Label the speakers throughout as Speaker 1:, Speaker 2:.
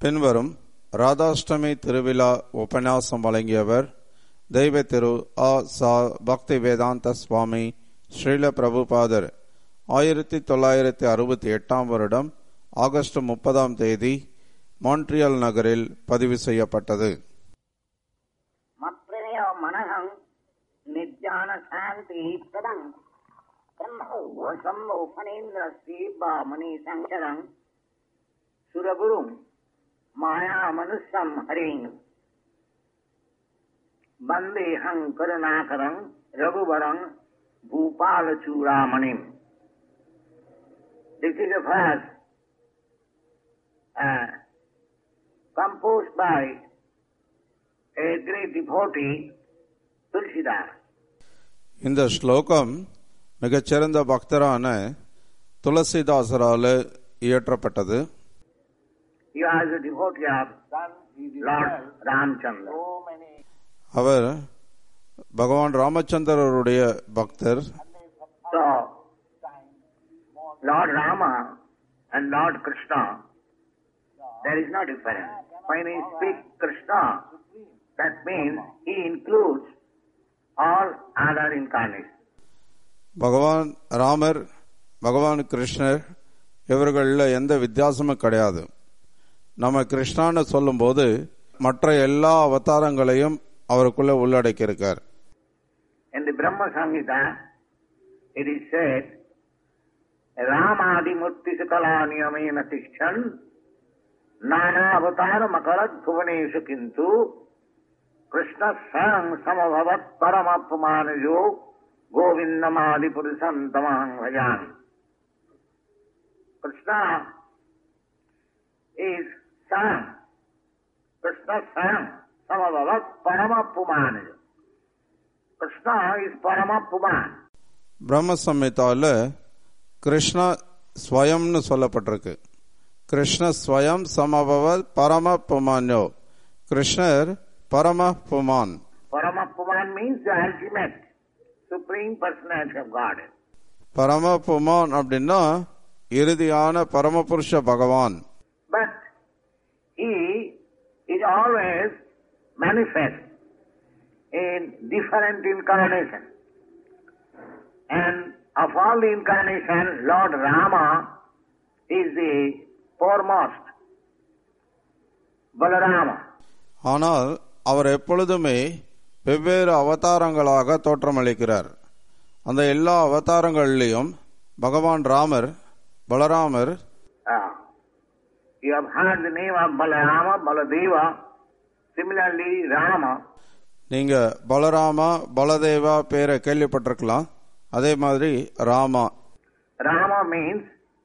Speaker 1: பின்வரும் ராதாஷ்டமி திருவிழா உபன்யாசம் வழங்கியவர் தெய்வ திரு ஆ சா பக்தி வேதாந்த சுவாமி ஸ்ரீல பிரபுபாதர் ஆயிரத்தி தொள்ளாயிரத்தி அறுபத்தி எட்டாம் வருடம் ஆகஸ்ட் முப்பதாம் தேதி மான்ட்ரியல் நகரில் பதிவு செய்யப்பட்டது
Speaker 2: மத்ரேய மனகம் நித்யான சாந்தி பிரதம் பிரம்மோசம் உபநேந்திர ஸ்ரீபாமணி சங்கரம் சுரகுரும் மாயா மனுஷம் ஹரிங் வந்தேஹம் Karunakaram ரகுவரம் பூபால சூடாமணிம் This is a verse uh, composed by a great devotee, Tulsidas.
Speaker 1: இந்த ஸ்லோகம் மிகச்சிறந்த பக்தரான துளசிதாசரால் இயற்றப்பட்டது
Speaker 2: He was a devotee of Lord Ramchandra.
Speaker 1: அவர் பகவான் ராமச்சந்திரருடைய பக்தர்
Speaker 2: So, Lord Rama and Lord Krishna, there is no difference. When he speaks Krishna, that means he includes all other incarnations.
Speaker 1: பகவான் ராமர் பகவான் கிருஷ்ணர் இவர்களில் எந்த வித்தியாசமும் கிடையாது நம்ம கிருஷ்ணான்னு சொல்லும்போது மற்ற எல்லா அவதாரங்களையும் அவருக்குள்ள உள்ளடக்கி இருக்கார்
Speaker 2: In the Brahma Samhita, it is said, Ramadi Murti Sakala Niyamena Tishchan Nana Avatar Makarat Bhuvaneshu Kintu Krishna Sang Samabhavat Paramapamanajo Govindamadi Purusam Tamahang Bhajan. Krishna is Sang. Krishna Sang Samabhavat Paramapamanajo. Krishna is Paramapuman.
Speaker 1: பிரம்ம சம்ஹிதாவில் கிருஷ்ண ஸ்வயம்னு சொல்லப்பட்டிருக்கு கிருஷ்ண ஸ்வயம் சமபவ பரம புமான்யோ கிருஷ்ணர் பரம புமான்
Speaker 2: Paramapuman means the ultimate, supreme personality of God.
Speaker 1: பரம புமான் அப்படின்னா இறுதியான பரமபுருஷ பகவான்
Speaker 2: But he is always manifest in different incarnations. And of all the incarnations, Lord Rama is the foremost. Balarama.
Speaker 1: ஆனால் அவர் எப்பொழுதுமே வெவ்வேறு அவதாரங்களாக தோற்றமளிக்கிறார் அந்த எல்லா அவதாரங்களிலையும் பகவான் ராமர் பலராமர்
Speaker 2: Ah. you have heard the name of Balarama, Baladeva. Similarly, Rama
Speaker 1: நீங்க பலராமா பலதேவா பேரை கேள்விப்பட்டிருக்கலாம் அதே மாதிரி Rama
Speaker 2: Rama means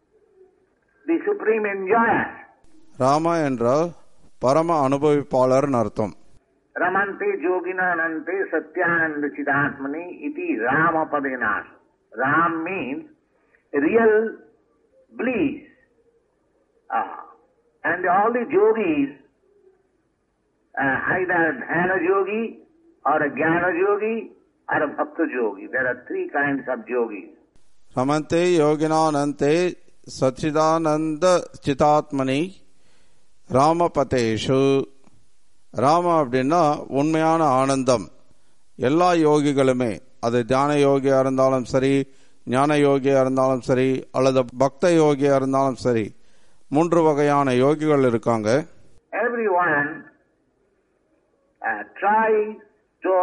Speaker 2: the supreme enjoyer.
Speaker 1: Rama என்றால் பரம அனுபவிப்பாளர்னு அர்த்தம்
Speaker 2: Ramante yoginanante satyananda chidatmani iti Rama padenas. Ram means real bliss. Ah. And all the yogis, uh, either dhyana yogi or a jnana yogi or a bhakta yogi. There are three kinds of yogis.
Speaker 1: ரமந்தே யோகினானந்தே சச்சிதானந்த சிதாத்மனி ராமபதேஷு ராம அப்படின்னா உண்மையான ஆனந்தம் எல்லா யோகிகளுமே அது தியான யோகியா இருந்தாலும் சரி ஞான யோகியா இருந்தாலும் சரி அல்லது பக்த யோகியா இருந்தாலும் சரி மூன்று வகையான யோகிகள் இருக்காங்க
Speaker 2: everyone uh, tries to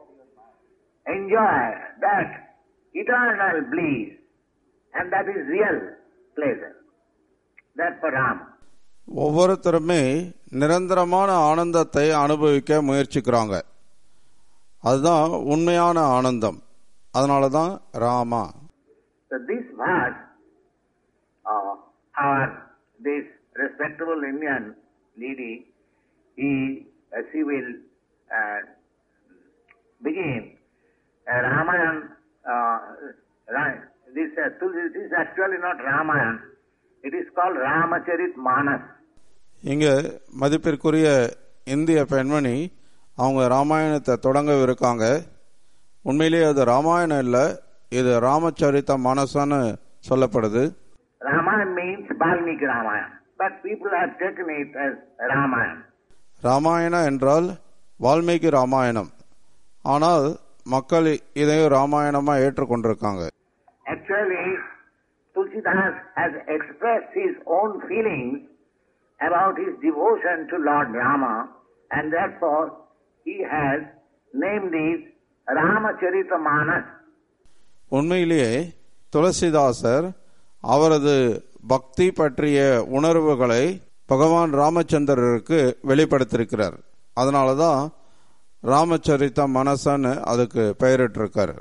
Speaker 2: enjoy that eternal bliss, and that is real pleasure. That's for Rama.
Speaker 1: ஒவ்வொருத்தருமே நிரந்தரமான ஆனந்தத்தை அனுபவிக்க முயற்சிக்கிறாங்க அதுதான் உண்மையான ஆனந்தம் அதனால தான் Rama
Speaker 2: So this verse, uh, our this respectable Indian lady, he, uh, she will uh, begin uh, Ramayan. Uh, right, this, uh, Tulsi- this is actually not Ramayan. It is called Ramacharit Manas.
Speaker 1: இங்க மதிப்பிற்குரிய இந்திய பெண்மணி அவங்க ராமாயணத்தை தொடங்கவிருக்காங்க உண்மையிலேயே அது ராமாயணம் இல்லை இது ராமச்சரித்த மனசன்னு சொல்லப்படுது
Speaker 2: Ramayana means Valmiki Ramayana. but people have taken it as Ramayana.
Speaker 1: Ramayanam என்றால் வால்மீகி ராமாயணம் ஆனால் மக்கள் இதையும் ராமாயணமா ஏற்றுக்கொண்டிருக்காங்க
Speaker 2: Actually, Tulsidas has expressed his own feelings about his devotion to Lord Rama, and therefore he has named it Ramacharita Manas.
Speaker 1: உண்மையிலேயே துளசிதாசர் அவரது பக்தி பற்றிய உணர்வுகளை பகவான் ராமச்சந்திரருக்கு வெளிப்படுத்தியிருக்கிறார் அதனாலதான் ராமச்சரித்த மனசன்னு அதுக்கு பெயரிட்டிருக்காரு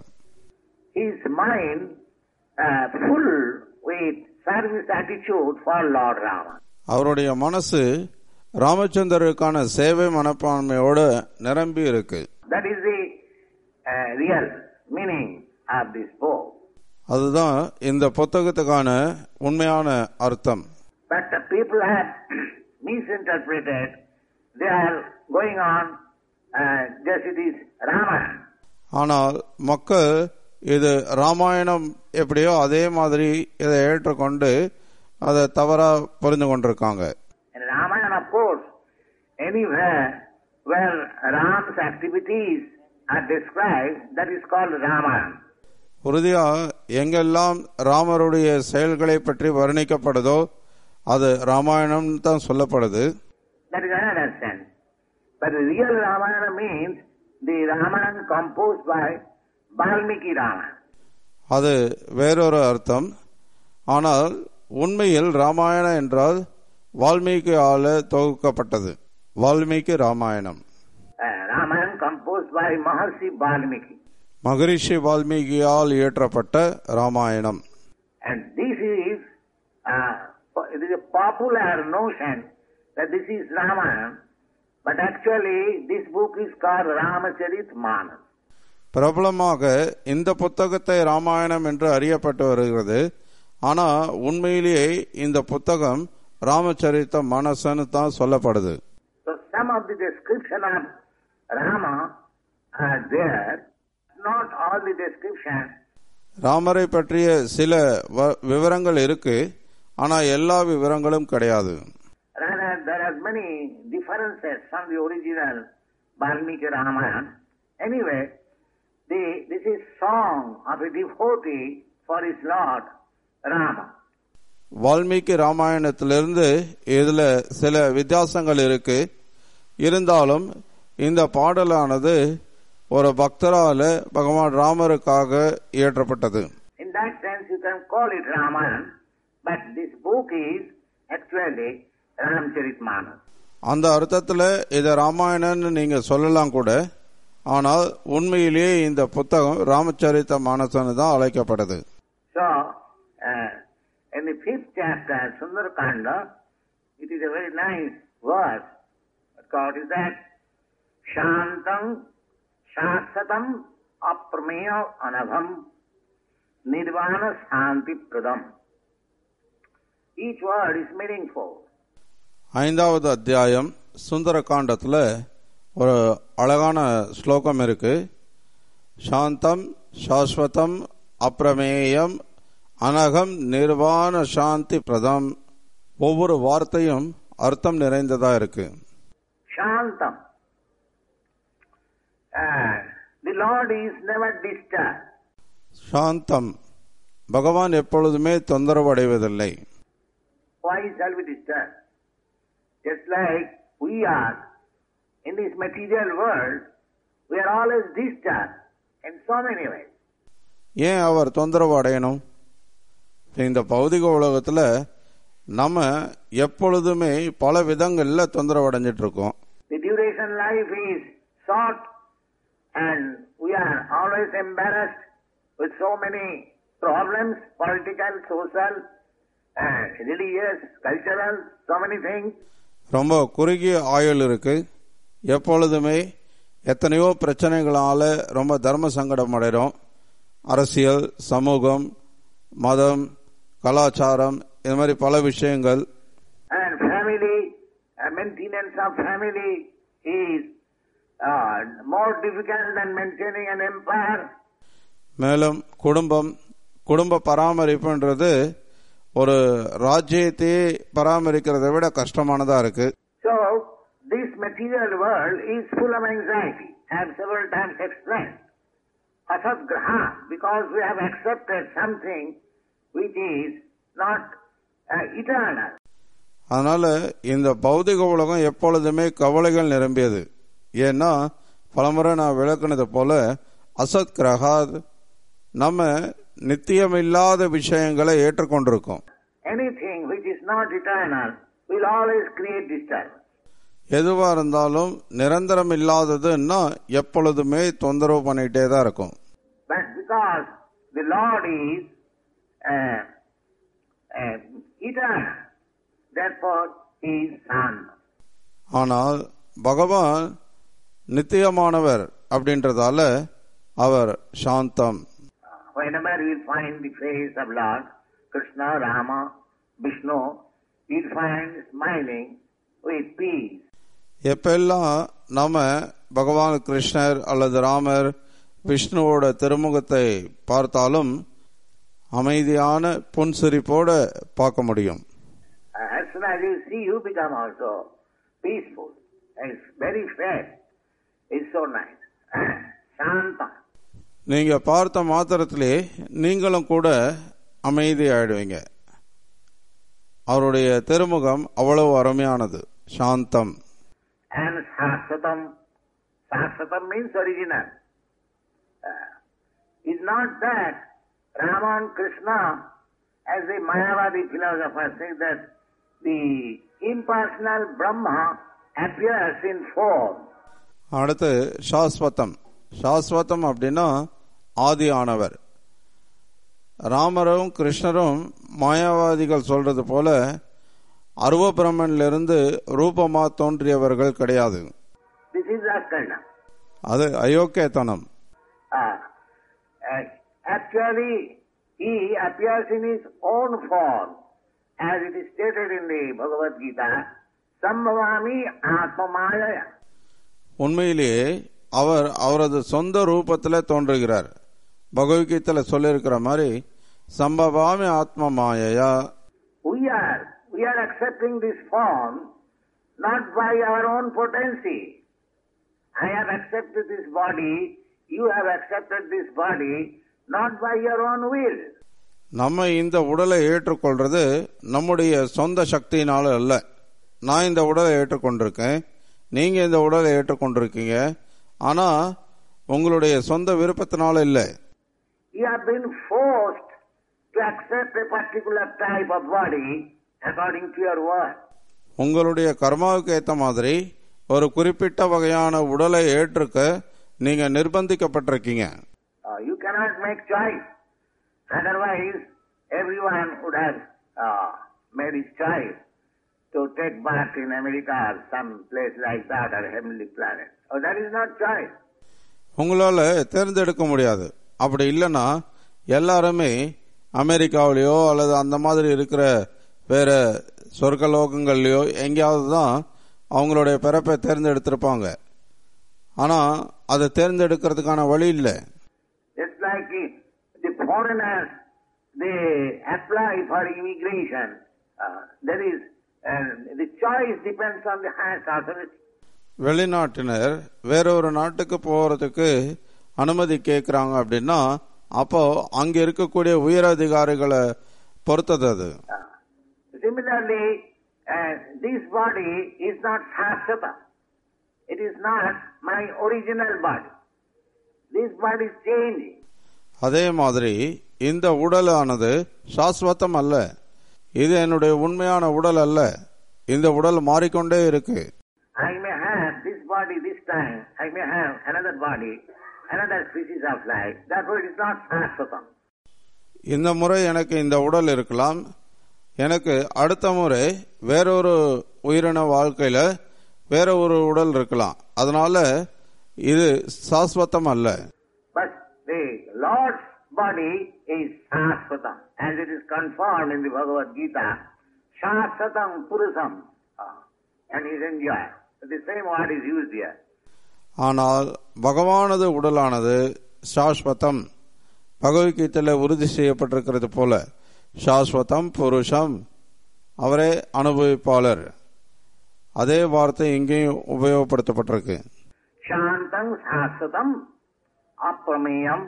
Speaker 2: His mind uh, full with service attitude for Lord Rama.
Speaker 1: அவருடைய மனசு ராமச்சந்திரருக்கான சேவை மனப்பான்மையோட நிரம்பி இருக்கு
Speaker 2: That is the uh, real meaning of this book.
Speaker 1: அதுதான் இந்த புத்தகத்துக்கான உண்மையான அர்த்தம்
Speaker 2: But the people have misinterpreted. They are going on uh, just it is Ramayana.
Speaker 1: ஆனால் மக்கள் இது ராமாயணம் எப்படியோ அதே மாதிரி இதை ஏற்றுக்கொண்டு அதை தவறா புரிந்து கொண்டிருக்காங்க
Speaker 2: And Ramayana, of course, anywhere where Ram's activities are described, that is called Ramayana.
Speaker 1: உறுதியா எங்கெல்லாம் ராமருடைய செயல்களை பற்றி வர்ணிக்கப்படுதோ அது ராமாயணம் தான் சொல்லப்படுது
Speaker 2: That is another sense. But the real Ramayana means the Ramayana composed by Valmiki Ramayana.
Speaker 1: அது வேறொரு அர்த்தம் ஆனால் உண்மையில் ராமாயணம் என்றால் வால்மீகி ஆல தொகுக்கப்பட்டது Valmiki Ramayanam
Speaker 2: Uh, Ramayana composed by Maharshi Valmiki.
Speaker 1: மகரிஷி வால்மீகியால் இயற்றப்பட்ட Ramayanam
Speaker 2: And this is, uh, it is a popular notion that this is Ramayana, but actually this book is called Ramacharit Manas.
Speaker 1: பிரபலமாக இந்த புத்தகத்தை ராமாயணம் என்று அறியப்பட்டு வருகிறது ஆனா உண்மையிலேயே இந்த புத்தகம் ராமச்சரித்த மனசன்னு தான் சொல்லப்படுது
Speaker 2: So some of the description of Rama are there, not all the description.
Speaker 1: ராமரை பற்றிய சில வ- விவரங்கள் இருக்கு ஆனா எல்லா விவரங்களும் கிடையாது
Speaker 2: Rather, there are many differences from the original Valmiki Ramayana. Anyway, the, this is song of a devotee for his Lord Rama.
Speaker 1: Valmiki ராமாயணத்திலிருந்து இதுல சில வித்தியாசங்கள் இருக்கு இருந்தாலும் இந்த பாடலானது ஒரு பக்தரால பகவான் ராமருக்காக இயற்றப்பட்டது
Speaker 2: In that sense, you can call it Ramayana, but this book is actually Ramcharitmanas.
Speaker 1: அந்த அர்த்தத்துல இத ராமாயணம்னு நீங்க சொல்லலாம் கூட ஆனால் உண்மையிலேயே இந்த புத்தகம் ராமச்சரித்த மானசன்னு தான் அழைக்கப்படுது
Speaker 2: So, uh, in the fifth chapter, Sundarakanda, it is a very nice verse. What called is that? Shantam, Shasatam, Aprameya, Anabham, Nirvana, Santi, Pradam. Each word is meaningful.
Speaker 1: ஐந்தாவது அத்தியாயம் சுந்தர காண்டத்துல ஒரு அழகான ஸ்லோகம் இருக்கு சாந்தம் சாஸ்வதம் அப்பிரமேயம் அனகம் நிர்வாண சாந்தி பிரதம் ஒவ்வொரு வார்த்தையும் அர்த்தம் நிறைந்ததா இருக்கு
Speaker 2: Shantam. Uh, the Lord is never disturbed.
Speaker 1: சாந்தம் பகவான் எப்பொழுதுமே தொந்தரவு அடைவதில்லை
Speaker 2: Why shall we disturb? Just like we are in this material world, we are always disturbed in so many ways.
Speaker 1: ஏன் அவர் தொந்தரவு அடையணும் இந்த பௌதிக உலகத்துல நம்ம எப்பொழுதுமே பல விதங்கள்ல தொந்தரவு அடைஞ்சிட்டு இருக்கோம்
Speaker 2: The duration life is short and we are always embarrassed with so many problems, political, social, and religious, cultural, so many things.
Speaker 1: ரொம்ப குறுகிய ஆயுள் இருக்கு எப்பொழுதுமே எத்தனையோ பிரச்சனைகளால ரொம்ப தர்ம சங்கடம் அடைகிறோம் அரசியல் சமூகம் மதம் கலாச்சாரம் இது மாதிரி பல விஷயங்கள்
Speaker 2: And family, uh, maintenance of family is uh, more difficult than maintaining an empire.
Speaker 1: மேலும் குடும்பம் குடும்ப பராமரிப்புன்றது ஒரு ராஜ்யத்தையே பராமரிக்கிறதை விட கஷ்டமானதா இருக்கு
Speaker 2: So, this material world is full of anxiety. I have several times explained. Asatgraha, because we have accepted something which is not uh, eternal.
Speaker 1: அதனால இந்த பௌதிக உலகம் எப்பொழுதுமே கவலைகள் நிரம்பியது ஏன்னா பலமுறை நான் விளக்குனது போல அசத் கிரகாத் நம்ம நித்தியமில்லாத விஷயங்களை ஏற்றுக்கொண்டிருக்கோம்
Speaker 2: Anything which is not eternal will always create disturbance.
Speaker 1: எதுவா இருந்தாலும் நிரந்தரம் இல்லாததுன்னா எப்பொழுதுமே தொந்தரவு பண்ணிட்டே தான் இருக்கும்
Speaker 2: But because the Lord is uh, uh, eternal, therefore he is Son.
Speaker 1: ஆனால் பகவான் நித்தியமானவர் அப்படின்றதால அவர் சாந்தம்
Speaker 2: Whenever we find the face of Lord, Krishna, Rama, Vishnu, we'll find smiling with peace.
Speaker 1: எப்பெல்லாம் நாம பகவான் கிருஷ்ணர் அல்லது ராமர் விஷ்ணுவோட திருமுகத்தை பார்த்தாலும் அமைதியான புன்சிரிப்போட பார்க்க முடியும்
Speaker 2: Uh, As soon as you see, you become also peaceful. It's very fair. It's so nice. Shanta.
Speaker 1: நீங்க பார்த்த மாத்திரத்திலே நீங்களும் கூட அமைதி ஆயிடுவீங்க அவருடைய திருமுகம் அவ்வளவு அருமையானது சாந்தம்
Speaker 2: And Saswatam. Saswatam means original. Uh, it's not that Rama and Krishna, as the Mayavadi philosopher says that the impersonal Brahma appears in form.
Speaker 1: அடுத்து சாஸ்வதம் சாஸ்வதம் அப்படின்னா ஆதி ஆனவர் ராமரும் கிருஷ்ணரும் மாயாவாதிகள் சொல்றது போல அருவபிரமனிலிருந்து ரூபமா தோன்றியவர்கள் கிடையாது
Speaker 2: This is Akarna.
Speaker 1: அது அயோக்கியத்தனம்
Speaker 2: Uh, uh, actually, he appears in his own form, as it is stated in the Bhagavad Gita, Sambhavami Atmamaya.
Speaker 1: உண்மையிலேயே அவர் அவரது சொந்த ரூபத்தில் தோன்றுகிறார் பகவத்கீதையில சொல்லியிருக்கிற மாதிரி சம்பவாமி ஆத்ம மாயையா
Speaker 2: We are, we are accepting this form not by our own potency. I have accepted this body, you have accepted this body, not by your own will.
Speaker 1: நம்ம இந்த உடலை ஏற்றுக்கொள்றது நம்முடைய சொந்த சக்தியினால அல்ல நான் இந்த உடலை ஏற்றுக்கொண்டிருக்கேன் நீங்க இந்த உடலை ஏற்றுக்கொண்டிருக்கீங்க ஆனா உங்களுடைய சொந்த விருப்பத்தினால இல்லை
Speaker 2: You have been forced to accept a particular type of body according to your word.
Speaker 1: உங்களுடைய கர்மாவுக்கு ஏத்த மாதிரி ஒரு குறிப்பிட்ட வகையான உடலை ஏற்றுக்க நீங்க நிர்பந்திக்கப்பட்டிருக்கீங்க
Speaker 2: Uh, you cannot make choice. Otherwise, everyone would have uh, made his choice to take birth in America or some place like that or heavenly planet. Oh, that is not choice.
Speaker 1: உங்களால தேர்ந்தெடுக்க முடியாது அப்படி இல்லைன்னா எல்லாருமே அமெரிக்காவிலேயோ அல்லது அந்த மாதிரி இருக்கிற வேற சொர்க்கலோகங்கள்லயோ எங்கேயாவது தான் அவங்களுடைய பிறப்பை தேர்ந்தெடுத்திருப்பாங்க ஆனா அதை தேர்ந்தெடுக்கிறதுக்கான வழி இல்லை
Speaker 2: It's like uh, the foreigners, they apply for immigration. Uh, there is, uh, the choice depends on the highest authority.
Speaker 1: வெளிநாட்டினர் வேற ஒரு நாட்டுக்கு போறதுக்கு அனுமதி கேட்கறாங்க அப்படின்னா அப்போ அங்க இருக்கக்கூடிய உயரதிகாரிகளை பொறுத்தது அது
Speaker 2: Uh, similarly, uh, this body is not Shasvata. It is not my original body. This body is changing.
Speaker 1: அதே மாதிரி இந்த உடலானது சாஸ்வதம் அல்ல இது என்னுடைய உண்மையான உடல் அல்ல இந்த உடல் மாறிக்கொண்டே இருக்கு
Speaker 2: I may have this body this time, I may have another body, another species of life. Therefore it is not Shasvatam.
Speaker 1: இந்த முறை எனக்கு இந்த உடல் இருக்கலாம் எனக்கு அடுத்த முறை வேறொரு உயிரின வாழ்க்கையில வேற ஒரு உடல் இருக்கலாம் அதனால இது சாஸ்வதம் அல்ல
Speaker 2: But the Lord's body is Shasvatam, as it is confirmed in the Bhagavad Gita. Shasvatam Purusam. Ah, and is enjoyed. The same word is used here.
Speaker 1: ஆனால் பகவானது உடலானது சாஸ்வதம் பகவத்கீதையில உறுதி செய்யப்பட்டிருக்கிறது போல சாஸ்வதம் புருஷம் அவரே அனுபவிப்பாளர் அதே வார்த்தை இங்கேயும் உபயோகப்படுத்தப்பட்டிருக்கு
Speaker 2: Shantam Sasatam Aprameyam.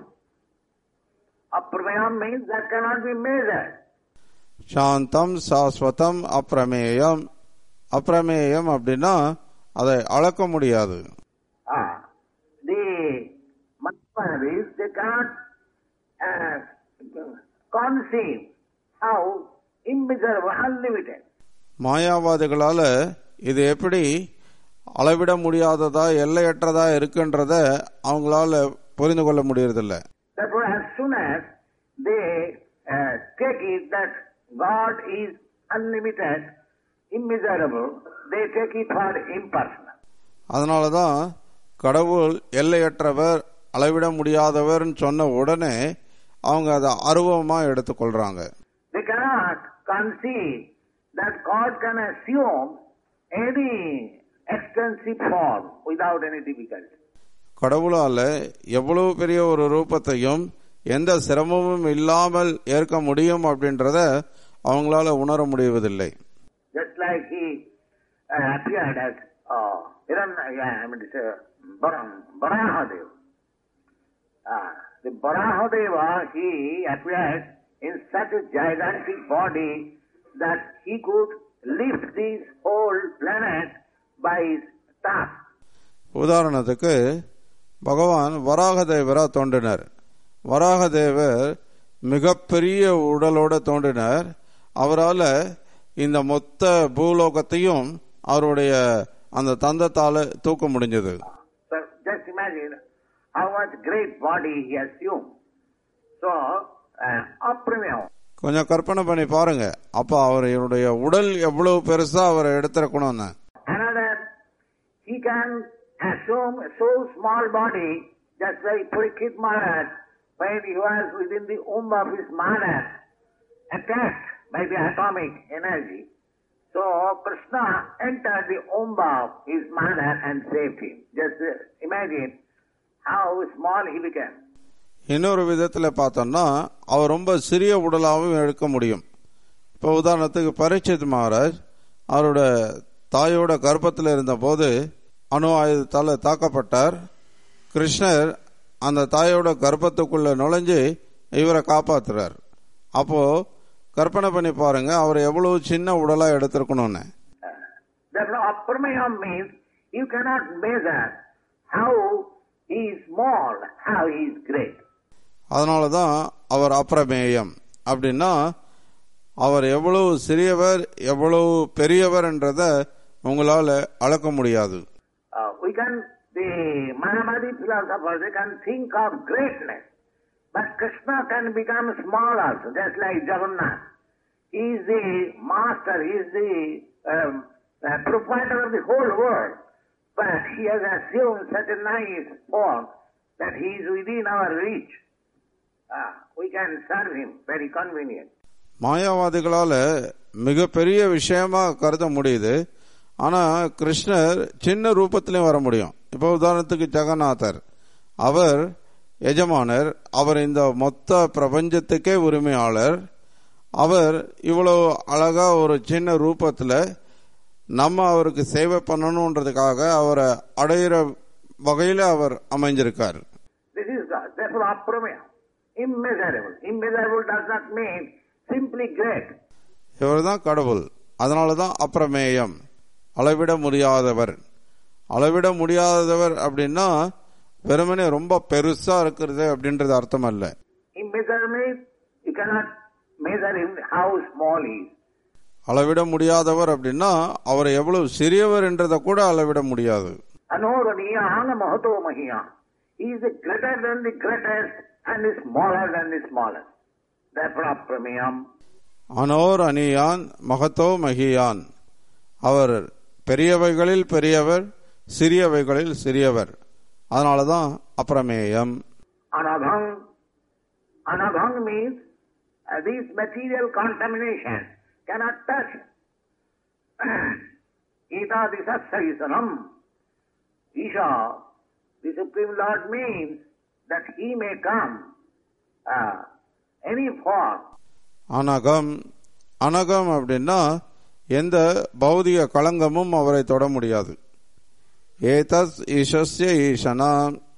Speaker 2: Aprameyam means that cannot be measured.
Speaker 1: சாந்தம் சாஸ்வதம் அப்பிரமேயம் அப்பிரமேயம் அப்படின்னா அதை அளக்க முடியாது
Speaker 2: Ah, the Mahamadis, they cannot uh, conceive how immeasurable, unlimited.
Speaker 1: மாயாவாதிகளால இது எப்படி அளவிட முடியாததா எல்லையற்றதா இருக்குன்றத அவங்களால புரிந்து கொள்ள முடியறதில்ல
Speaker 2: Therefore, as soon as they uh, take it that God is unlimited, immeasurable, they take it for impersonal.
Speaker 1: அதனாலதான் கடவுள் எல்லையற்றவர் அளவிட முடியாதவர்னு சொன்ன உடனே அவங்க அதை அருவமா எடுத்துக்கொள்றாங்க
Speaker 2: They cannot conceive that God can assume any extensive form without any difficulty.
Speaker 1: கடவுளால எவ்வளவு பெரிய ஒரு ரூபத்தையும் எந்த சிரமமும் இல்லாமல் ஏற்க முடியும் அப்படின்றத அவங்களால உணர முடிவதில்லை
Speaker 2: Just like he uh, appeared as uh, Hiran, I mean, it's, uh, Bar- Barahadev. Uh, the Barahadeva, he appeared in such a gigantic body that he could lift this whole planet by his task.
Speaker 1: உதாரணத்துக்கு பகவான் வராகதேவரா தோன்றினார் வராகதேவர் மிகப்பெரிய உடலோட தோன்றினார் அவரால் இந்த மொத்த பூலோகத்தையும் அவருடைய அந்த தந்தத்தால தூக்க முடிஞ்சது
Speaker 2: So just imagine how much great body he assumed. So, uh, apremyam.
Speaker 1: கொஞ்சம் கற்பனை பண்ணி பாருங்க அப்ப அவருடைய உடல் எவ்வளவு பெருசா அவரை எடுத்திருக்கணும்னு
Speaker 2: Another, he can assume a so small body, just like Parikit Maharaj, when he was within the womb of his mother, attacked by the atomic energy. So Krishna entered the womb of his mother and saved him. Just uh, imagine how small he became.
Speaker 1: இன்னொரு விதத்துல பார்த்தோம்னா அவர் ரொம்ப சிறிய உடலாகவும் எடுக்க முடியும் இப்போ உதாரணத்துக்கு பரீட்சித் மகாராஜ் அவரோட தாயோட கர்ப்பத்தில் இருந்தபோது அணு ஆயுதத்தால் தாக்கப்பட்டார் கிருஷ்ணர் அந்த தாயோட கர்ப்பத்துக்குள்ள நுழைஞ்சு இவரை காப்பாத்துறார் அப்போ கற்பனை பண்ணி பாருங்க அவர் எவ்வளவு சின்ன உடலா எடுத்திருக்கணும்னு
Speaker 2: Therefore, apramayam means you cannot measure how he is small, how he is great.
Speaker 1: அதனால தான் அவர் அப்பிரமேயம் அப்படின்னா அவர் எவ்வளவு சிறியவர் எவ்வளவு பெரியவர் என்றத உங்களால அளக்க முடியாது
Speaker 2: Uh, we can, the Mahamadi philosophers, they can think of greatness. But Krishna can become small also, just like Jagannath. He is the master, he is the um, uh, proprietor of the whole world. But he has assumed such a nice form that he is within our reach. Uh, we can serve him very convenient.
Speaker 1: மாயாவாதிகளால மிகப்பெரிய விஷயமா கருத முடியுது ஆனா கிருஷ்ணர் சின்ன ரூபத்திலையும் வர முடியும் இப்போ உதாரணத்துக்கு ஜெகநாதர் அவர் எஜமானர் அவர் இந்த மொத்த பிரபஞ்சத்துக்கே உரிமையாளர் அவர் இவ்வளவு அழகா ஒரு சின்ன ரூபத்துல நம்ம அவருக்கு சேவை பண்ணணுன்றதுக்காக அவரை அடையிற வகையில அவர் அமைஞ்சிருக்கார்
Speaker 2: This is God. Therefore, aprameya, immeasurable. Immeasurable does not mean simply great.
Speaker 1: இவர் தான் கடவுள் அதனால தான் அப்பிரமேயம் அளவிட முடியாதவர் அளவிட முடியாதவர் அப்படின்னா வெறுமனே ரொம்ப பெருசா இருக்கிறது அப்படின்றது அர்த்தம் அல்ல
Speaker 2: Immeasurable means you cannot measure him how small he is.
Speaker 1: அளவிட முடியாதவர் அப்படின்னா அவர் எவ்வளவு சிறியவர் என்றதை கூட அளவிட முடியாது
Speaker 2: Anoraniyana mahato mahiya. He is the greater than the greatest and the smaller than the smallest. Therefore, apremeyam.
Speaker 1: அனோர் அணியான் மகத்தோ மகியான் அவர் பெரியவைகளில் பெரியவர் சிறியவைகளில் சிறியவர் அதனால தான் அப்பிரமேயம்
Speaker 2: Anabhang. Anabhang means uh, this material contamination cannot touch. Ita disasaisanam. Isha, the Supreme Lord means that He may come uh, any form.
Speaker 1: அனகம் அனகம் அப்படின்னா எந்த பௌதிக களங்கமும் அவரை தொட முடியாது ஏதஸ் ஈஷஸ்ய ஈஷனா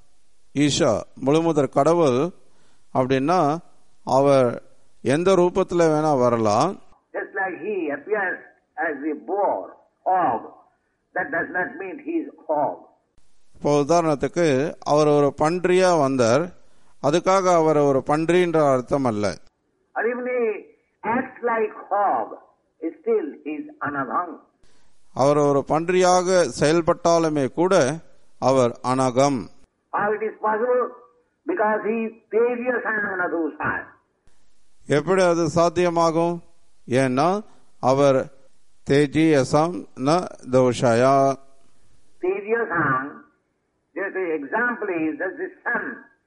Speaker 1: ஈஷா முழுமுதற் கடவுள் அப்படின்னா அவர் எந்த ரூபத்தில் வேணா வரலாம்
Speaker 2: Just like he appears as a boar, hog, that does not mean he is hog.
Speaker 1: இப்போ உதாரணத்துக்கு அவர் ஒரு பன்றியா வந்தார் அதுக்காக அவர் ஒரு பன்றின்ற அர்த்தம் அல்ல
Speaker 2: Or even he acts like hog, still he is anabhang.
Speaker 1: அவர் ஒரு பன்றியாக செயல்பட்டாலுமே கூட அவர் அனகம்
Speaker 2: How it is possible? Because he is Tejas Ananadusai.
Speaker 1: எப்படி அது சாத்தியமாகும் ஏன்னா அவர் தேஜி அசம் ந தோஷயா
Speaker 2: Tejasan, just the example is that the sun.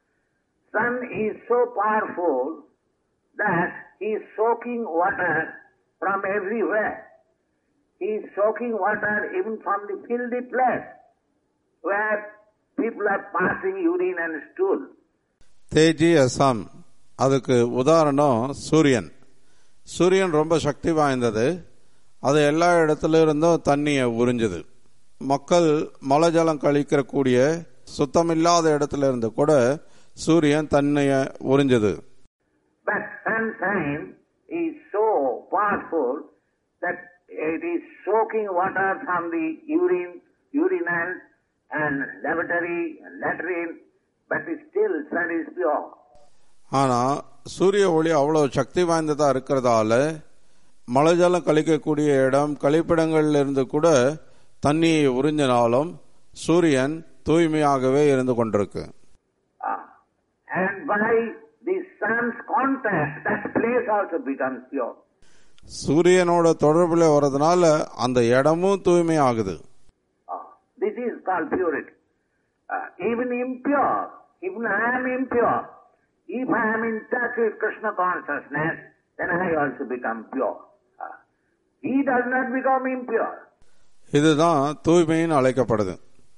Speaker 2: Sun is so powerful that he is soaking water from everywhere. He is soaking water even from the filthy place where people are passing urine and stool.
Speaker 1: Teji Assam அதுக்கு உதாரணம் சூரியன் சூரியன் ரொம்ப சக்தி வாய்ந்தது அது எல்லா இடத்துல இருந்தும் தண்ணியை உறிஞ்சுது மக்கள் மழை ஜலம் கழிக்கிற கூடிய சுத்தமில்லாத இடத்துல இருந்து கூட சூரியன் தண்ணியை உறிஞ்சுது
Speaker 2: But sunshine is so powerful that it is soaking water from the urine, urinal and lavatory and latrine, but still sun is pure.
Speaker 1: ஆனா சூரிய ஒளி அவ்வளவு சக்தி வாய்ந்ததா இருக்கிறதால மழை ஜலம் கழிக்கக்கூடிய இடம் கழிப்பிடங்கள்ல இருந்து கூட தண்ணியை உறிஞ்சினாலும் சூரியன் தூய்மையாகவே இருந்து கொண்டிருக்கு
Speaker 2: Ah. And by the sun's contact, that place also becomes pure.
Speaker 1: சூரியனோட தொடர்புல வர்றதுனால அந்த இடமும் தூய்மையாகுது
Speaker 2: Ah. This is called purity. Ah, even impure, even I am impure. If I am in touch with Krishna consciousness, then I also become pure. Ah. He does not become impure.
Speaker 1: இதுதான் தூய்மைன்னு அழைக்கப்படுது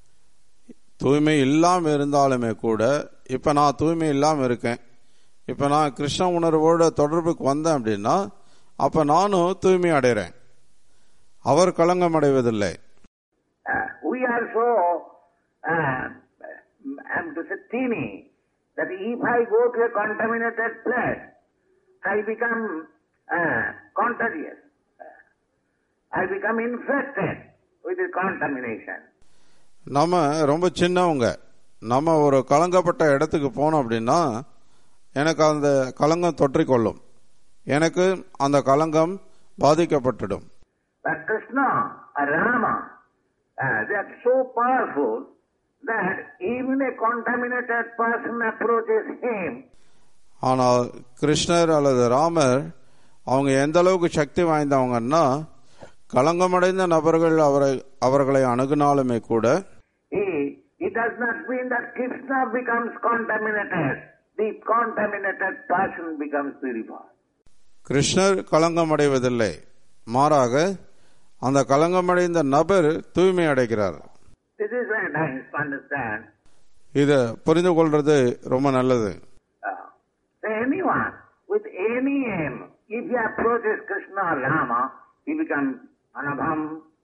Speaker 1: தூய்மை இல்லாம இருந்தாலுமே கூட இப்ப நான் தூய்மை இல்லாம இருக்கேன் இப்ப நான் கிருஷ்ண உணர்வோட தொடர்புக்கு வந்தேன் அப்படின்னா அப்ப நானும் தூய்மை அடைகிறேன் அவர் களங்கம் அடைவதில்லை
Speaker 2: Uh, we are so, uh, I'm to say, teeny, that if I go to a contaminated place, I become uh, contagious. Uh, I become infected with the contamination.
Speaker 1: நம்ம ரொம்ப சின்னவங்க நம்ம ஒரு கலங்கப்பட்ட இடத்துக்கு போனோம் அப்படின்னா எனக்கு அந்த கலங்கம் தொற்றிக்கொள்ளும் எனக்கு அந்த கலங்கம் பாதிக்கப்பட்டுடும்
Speaker 2: But Krishna or Rama, uh, they are so powerful that even a contaminated person approaches him,
Speaker 1: ஆனால் கிருஷ்ணர் அல்லது ராமர் அவங்க எந்த அளவுக்கு சக்தி வாய்ந்தவங்கன்னா களங்கமடைந்த நபர்கள் அவரை அவர்களை அணுகுனாலுமே கூட
Speaker 2: he, it does not mean that Krishna becomes contaminated. The contaminated person becomes purified.
Speaker 1: கிருஷ்ணர் களங்கமடைவதில்லை மாறாக அந்த களங்கமடைந்த நபர் தூய்மை அடைகிறார்
Speaker 2: This is very nice to understand.
Speaker 1: இதை புரிந்து கொள்றது ரொம்ப நல்லது
Speaker 2: Uh, so anyone with any aim, if he approaches Krishna or Rama, he becomes Anabham,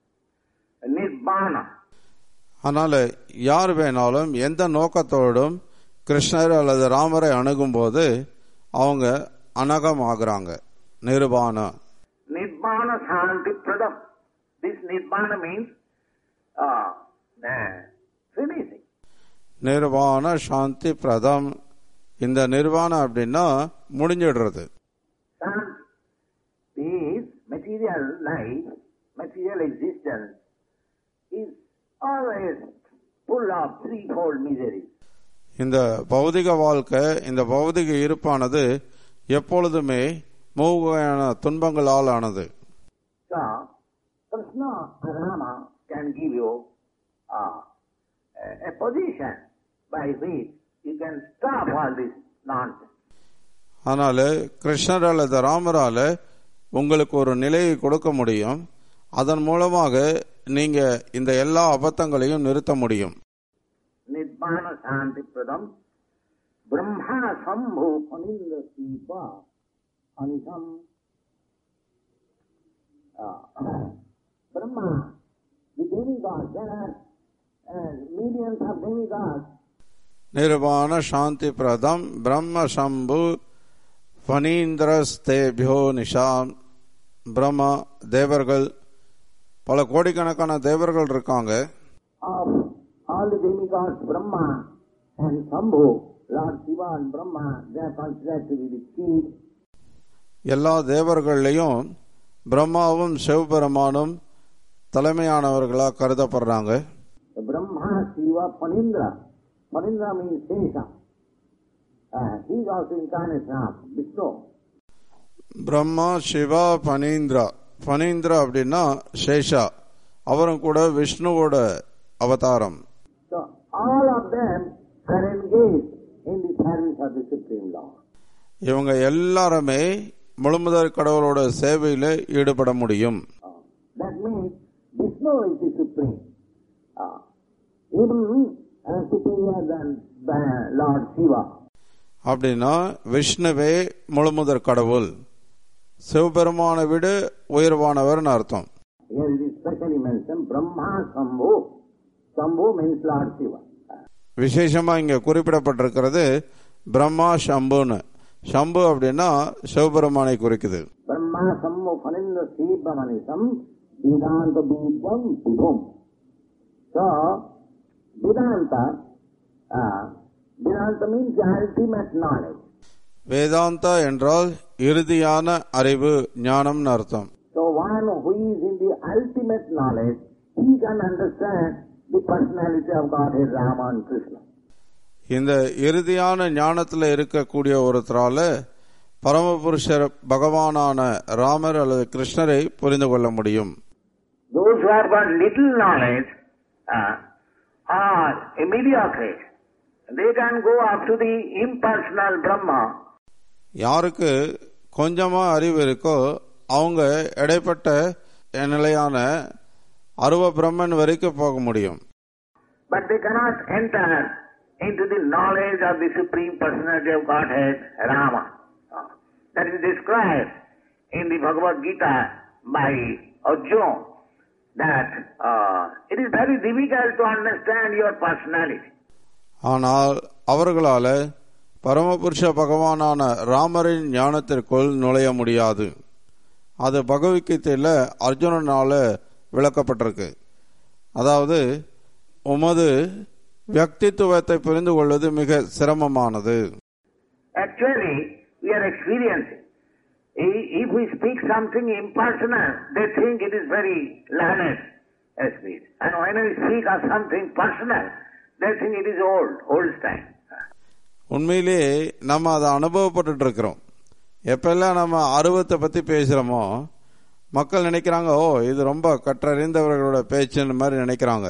Speaker 2: Nibbana.
Speaker 1: அதனால யார் வேணாலும் எந்த நோக்கத்தோடும் கிருஷ்ணர் அல்லது ராமரை அணுகும்போது அவங்க அனகம் ஆகுறாங்க நிர்வாண
Speaker 2: Nibbana Shanti Pradam. This Nibbana means uh, uh, finishing.
Speaker 1: நிர்வாண சாந்தி பிரதம் இந்த நிர்வாணம் அப்படின்னா முடிஞ்சிடுறது
Speaker 2: And this material life, material existence, is always full of threefold miseries.
Speaker 1: இந்த பௌதிக வாழ்க்கை இந்த பௌதிக இருப்பானது எப்பொழுதுமே மூவகையான துன்பங்களால் ஆனது
Speaker 2: So, Krishna or Rama can give you uh, a- a position by which you can stop all this nonsense.
Speaker 1: அதனால கிருஷ்ணர் அல்லது ராமரால உங்களுக்கு ஒரு நிலையை கொடுக்க முடியும் அதன் மூலமாக நீங்க இந்த எல்லா அபத்தங்களையும் நிறுத்த முடியும்
Speaker 2: Nibbana Shanti Pradam Brahma Sambhu Anindra Siva Anisham uh, Brahma, the demigods, there are uh, millions of demigods.
Speaker 1: நிர்வாண சாந்தி பிரதம் பிரம்ம சம்பு பனீந்திரஸ்தேபியோ நிஷாம் பிரம்ம தேவர்கள் பல கோடிக்கணக்கான தேவர்கள் இருக்காங்க
Speaker 2: of all the demigods, Brahma and Shambhu, Lord Shiva and Brahma, they are considered to be the chief.
Speaker 1: எல்லா தேவர்கள்லையும் பிரம்மாவும் சிவபெருமானும் தலைமையானவர்களாக கருதப்படுறாங்க
Speaker 2: The Brahma, Shiva, Panindra. Panindra means Shesha. Uh, he is also incarnation of Vishnu.
Speaker 1: Brahma Siva பனீந்திரா பனீந்திரா அப்படின்னா சேஷா அவரும் கூட விஷ்ணுவோட அவதாரம்
Speaker 2: So all of them are engaged in the service of the Supreme Lord.
Speaker 1: இவங்க எல்லாருமே முழுமுதற் கடவுளோட சேவையில ஈடுபட முடியும்
Speaker 2: Uh, that means Vishnu is the Supreme. Uh, even uh, superior than uh, Lord Shiva.
Speaker 1: அப்படின்னா விஷ்ணுவே முழுமுதற் கடவுள் சிவபெருமானை விட உயர்வானவர்னு அர்த்தம்
Speaker 2: Here it is specially mentioned Brahma Shambhu. Shambhu means Lord Shiva. Uh,
Speaker 1: விசேஷமா இங்க குறிப்பிடப்பட்டிருக்கிறது பிரம்மா சம்புன்னு சம்பு அப்படின்னா சிவபெருமானை குறிக்குது
Speaker 2: Brahma Shambhu Phanindra Shiva Manisam Vedanta Vidam Vidhum. So, Vedanta, uh, Vedanta means the ultimate knowledge.
Speaker 1: Vedanta என்றால் இறுதியான அறிவு ஞானம்னு அர்த்தம்
Speaker 2: So one who is in the ultimate knowledge, he can understand the personality of Godhead Rama and Krishna.
Speaker 1: இந்த இறுதியான ஞானத்துல இருக்கக்கூடிய ஒருத்தரால பரமபுருஷர் பகவானான ராமர் அல்லது கிருஷ்ணரை புரிந்து கொள்ள முடியும்
Speaker 2: Those who have got little knowledge uh, are mediocre. They can go up to the impersonal Brahma.
Speaker 1: யாருக்கு கொஞ்சமா அறிவு இருக்கோ அவங்க இடைப்பட்ட நிலையான அருவ பிரம்மன் வரைக்கும் போக முடியும்
Speaker 2: But they cannot enter into the knowledge of the Supreme Personality of Godhead, Rama. Uh, That is described in the Bhagavad Gita by Arjuna that uh, it is very difficult to understand your personality.
Speaker 1: ஆனால் அவர்களால பரமபுருஷ பகவானான ராமரின் ஞானத்திற்குள் நுழைய முடியாது அது பகவத்கீதையில அர்ஜுனனால விளக்கப்பட்டிருக்கு அதாவது உமது வியக்தித்துவத்தை புரிந்து கொள்வது மிக சிரமமானது
Speaker 2: Actually, we are experiencing. I- If we speak something impersonal, they think it is very learned uh, speech. And when we speak of something personal, they think it is old, old style.
Speaker 1: உண்மையிலேயே நம்ம அதை அனுபவப்பட்டுட்டு இருக்கிறோம் எப்பெல்லாம் நம்ம அருவத்தை பத்தி பேசுறோமோ மக்கள் நினைக்கிறாங்க ஓ இது ரொம்ப கற்றறிந்தவர்களோட பேச்சுன்னு மாதிரி நினைக்கிறாங்க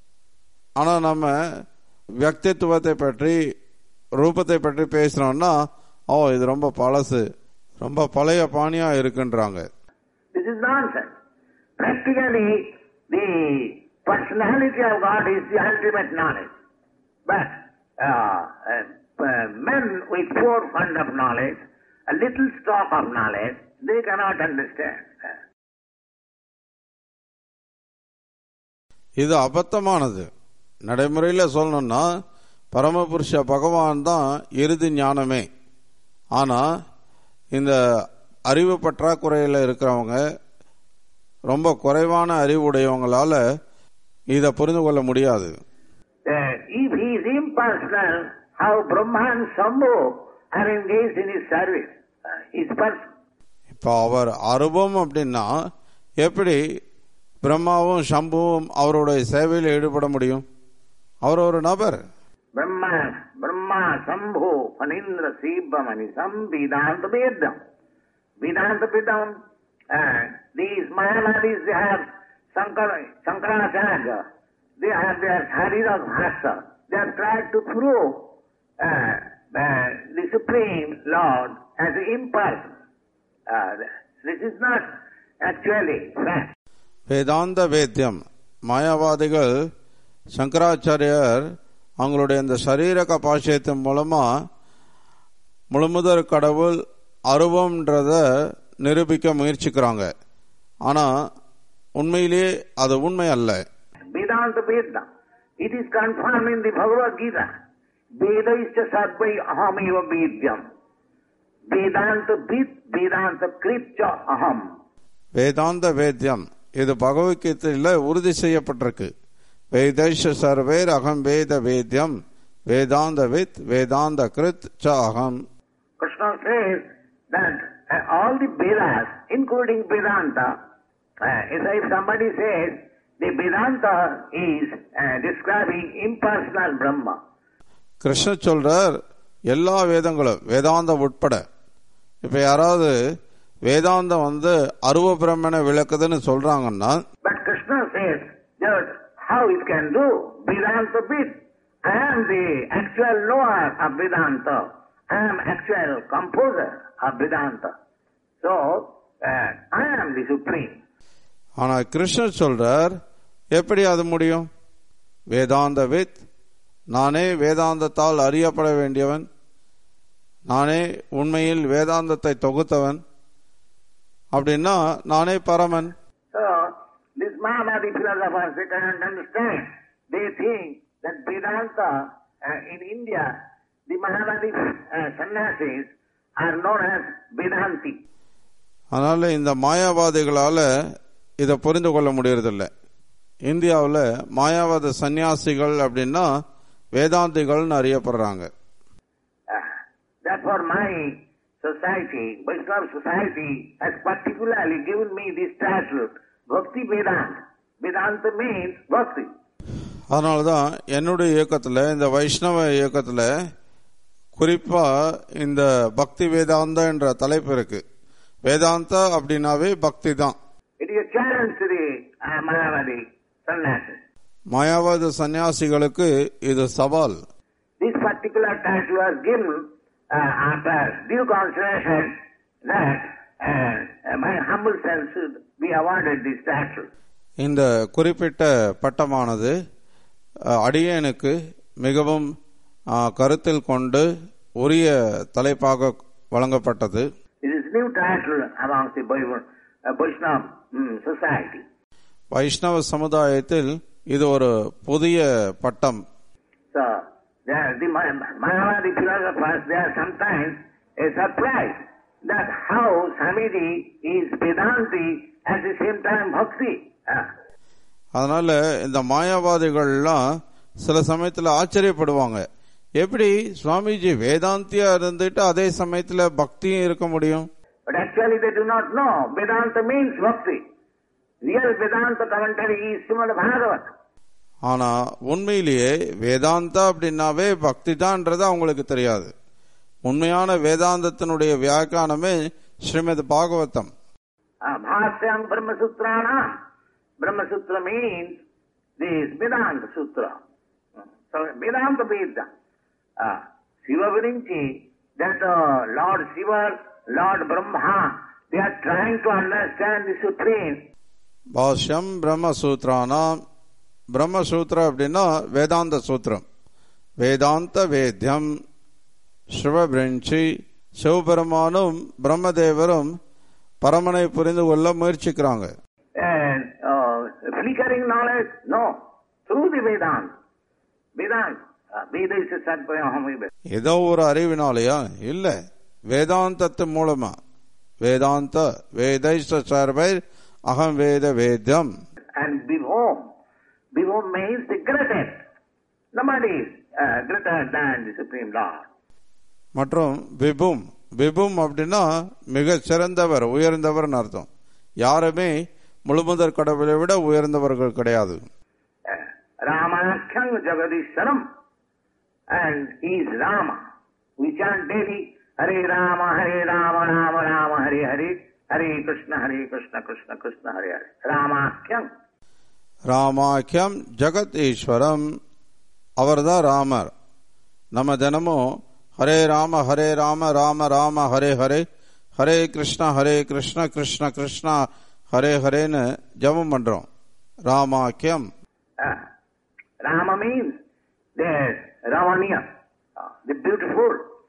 Speaker 1: ஆனா நம்ம வியக்தித்துவத்தை பற்றி ரூபத்தை பற்றி பேசுறோம்னா ஓ இது ரொம்ப பழசு ரொம்ப பழைய பாணியா இருக்குன்றாங்க
Speaker 2: This is nonsense. Practically, the personality of God is the ultimate knowledge. But uh, uh, uh, men with poor fund of knowledge, a little stock of knowledge, they cannot understand.
Speaker 1: இது அபத்தமானது நடைமுறையில சொல்லணும்னா பரமபுருஷ பகவான் தான் இறுதி ஞானமே ஆனா இந்த அறிவு பற்றாக்குறையில இருக்கிறவங்க ரொம்ப குறைவான அறிவுடையவங்களால இதை புரிந்து கொள்ள முடியாது
Speaker 2: Uh, if he is impersonal, how Brahma and Shambhu are engaged in his service? Uh, his person.
Speaker 1: இப்போ அவர் அருபம் அப்படின்னா எப்படி பிரம்மாவும் சம்புவும் அவருடைய சேவையில் ஈடுபட முடியும் அவர் ஒரு நபர்
Speaker 2: Brahma, Brahma, Shambhu, Panindra, Shiva, Manisam, Vedanta Vedam. Vedanta Vedam, uh, these Mayavadis, they have Shankara, Shankaracharya, they have their Harira Bhasa. They have tried to prove uh, uh, the Supreme Lord as impersonal. Uh, this is not actually fact.
Speaker 1: வேதாந்த வேத்தியம் மாயாவாதிகள் சங்கராச்சாரியர் அவங்களுடைய இந்த சரீரக பாஷ்யத்தின் மூலமா முழுமுதற் கடவுள் அருவம்ன்றத நிரூபிக்க முயற்சிக்கிறாங்க ஆனா உண்மையிலேயே அது உண்மை அல்ல
Speaker 2: Vedanta Vedna. It is confirmed in the Bhagavad Gita. Vedaischa sarvai ahamiva vedyam. Vedanta vid, Vedanta kritcha aham.
Speaker 1: வேதாந்த வேத்யம் இது பகவத்கீதையில உறுதி செய்யப்பட்டிருக்கு வேதைஷ சர்வேர் அகம் வேத வேத்யம் வேதாந்த வித் வேதாந்த கிருத் ச அகம்
Speaker 2: Krishna says that uh, all the Vedas, including Vedanta, uh, if if somebody says the Vedanta is uh, describing impersonal Brahma,
Speaker 1: Krishna சொல்றார் எல்லா வேதங்களும் வேதாந்தம் உட்பட இப்ப யாராவது வேதாந்தம் வந்து அருவ பிரம்மனை விளக்குதுன்னு சொல்றாங்கன்னா
Speaker 2: but Krishna says that how it can do Vedanta bit. I am the actual knower of Vedanta. I am actual composer of Vedanta. So, uh, I am the supreme.
Speaker 1: ஆனா கிருஷ்ணர் சொல்றார் எப்படி அது முடியும் வேதாந்த வித் நானே வேதாந்தத்தால் அறியப்பட வேண்டியவன் நானே உண்மையில் வேதாந்தத்தை தொகுத்தவன் அப்படின்னா நானே பரமன்
Speaker 2: So, these Mahabharati philosophers, they cannot understand. They think that Vedanta uh, in India, the Mahabharati uh, sannyasis are known as Vedanti.
Speaker 1: அதனால இந்த மாயாவாதிகளால இதை புரிந்து கொள்ள முடியறதில்ல இந்தியாவில் மாயாவாத சந்நியாசிகள் அப்படின்னா வேதாந்திகள்னு அறியப்படுறாங்க
Speaker 2: Uh, therefore, my society, Vaishnava society, has particularly given me this title, Bhakti Vedanta. Vedanta means Bhakti.
Speaker 1: அதனால தான் என்னுடைய இயக்கத்தில் இந்த வைஷ்ணவ இயக்கத்தில் குறிப்பா இந்த பக்தி வேதாந்தா என்ற தலைப்பு இருக்கு வேதாந்தா அப்படின்னாவே பக்தி தான்
Speaker 2: It is a challenge to the uh, Mayavadi sannyasis.
Speaker 1: மாயாவாத சந்நியாசிகளுக்கு இது சவால்
Speaker 2: This particular title was given uh, after due consideration that uh, uh, my humble self should be awarded this title.
Speaker 1: இந்த குறிப்பிட்ட பட்டமானது அஹ், அடியேனுக்கு மிகவும் அஹ், கருத்தில் கொண்டு உரிய தலைப்பாக வழங்கப்பட்டது
Speaker 2: It is new title amongst the Vaishnav uh, Vaishnav, mm, society.
Speaker 1: வைஷ்ணவ சமுதாயத்தில் இது ஒரு புதிய பட்டம்
Speaker 2: So, there, the Ma- Mayavadi philosophers, they are sometimes uh, surprised that how Swamiji is Vedanti at the same time Bhakti. Uh,
Speaker 1: அதனால இந்த மாயாவாதிகள்லாம் சில சமயத்துல ஆச்சரியப்படுவாங்க எப்படி சுவாமிஜி வேதாந்தியா இருந்துட்டு அதே சமயத்துல பக்தியும் இருக்க முடியும்
Speaker 2: But actually they do not know. Vedanta means bhakti. Real Vedanta commentary is Srimad Bhagavat.
Speaker 1: ஆனா உண்மையிலேயே வேதாந்தா அப்படின்னாவே பக்தி தான்ன்றது அவங்களுக்கு தெரியாது உண்மையான வேதாந்தத்தினுடைய வியாக்கியானமே Srimad Bhagavatam
Speaker 2: Uh, Bhasyam Brahma Sutrana. Brahma Sutra means this Vedanta Sutra. So Vedanta Veda. Uh, Shiva Virinchi, that uh, Lord Shiva, Lord Brahma, they are trying to understand the Supreme.
Speaker 1: பாஷ்யம் பிரம்மசூத்ரானாம் பிரம்மசூத்ரா அப்படின்னா வேதாந்த சூத்திரம் வேதாந்த வேத்யம் சிவபிரஞ்சி சிவபெருமானும் பிரம்மதேவரும் பரமனை புரிந்து கொள்ள முயற்சிக்கிறாங்க
Speaker 2: And uh, flickering knowledge? No. Through the Vedanta. Vedanta. Uh, Veda is a Sadvayaham
Speaker 1: ஏதோ ஒரு அறிவினாலயா இல்ல வேதாந்தத்து மூலமா வேதாந்த வேதைஷ்ட சர்வை அகம் வேத வேத்யம்
Speaker 2: And Vibhom. Vibhom means the greatest. Nobody is uh, greater than the Supreme Lord.
Speaker 1: மற்றும் விபும் விபும் அப்படின்னா மிக சிறந்தவர் உயர்ந்தவர்னு அர்த்தம் யாருமே முழுமுதற் கடவுளை விட உயர்ந்தவர்கள் கிடையாது
Speaker 2: Uh, Ramakhyam Jagadishwaram. And he is Rama. We chant daily Hare Rama, Hare Rama, Rama Rama, Hare Hare. Hare Krishna, Hare Krishna, Krishna Krishna, Hare Hare. Ramakhyam.
Speaker 1: ராமாக்கியம் ஜகத் ஈஸ்வரம் அவர்தான் ராமர் நம்ம தினமும் ஹரே ராம ஹரே ராம ராம ராம ஹரே ஹரே ஹரே கிருஷ்ணா ஹரே கிருஷ்ண கிருஷ்ண கிருஷ்ணா ஹரே ஹரேன்னு ஜெபம் பண்றோம் ராமாக்கியம்
Speaker 2: Uh, Rama means the Ravaniya, uh, the beautiful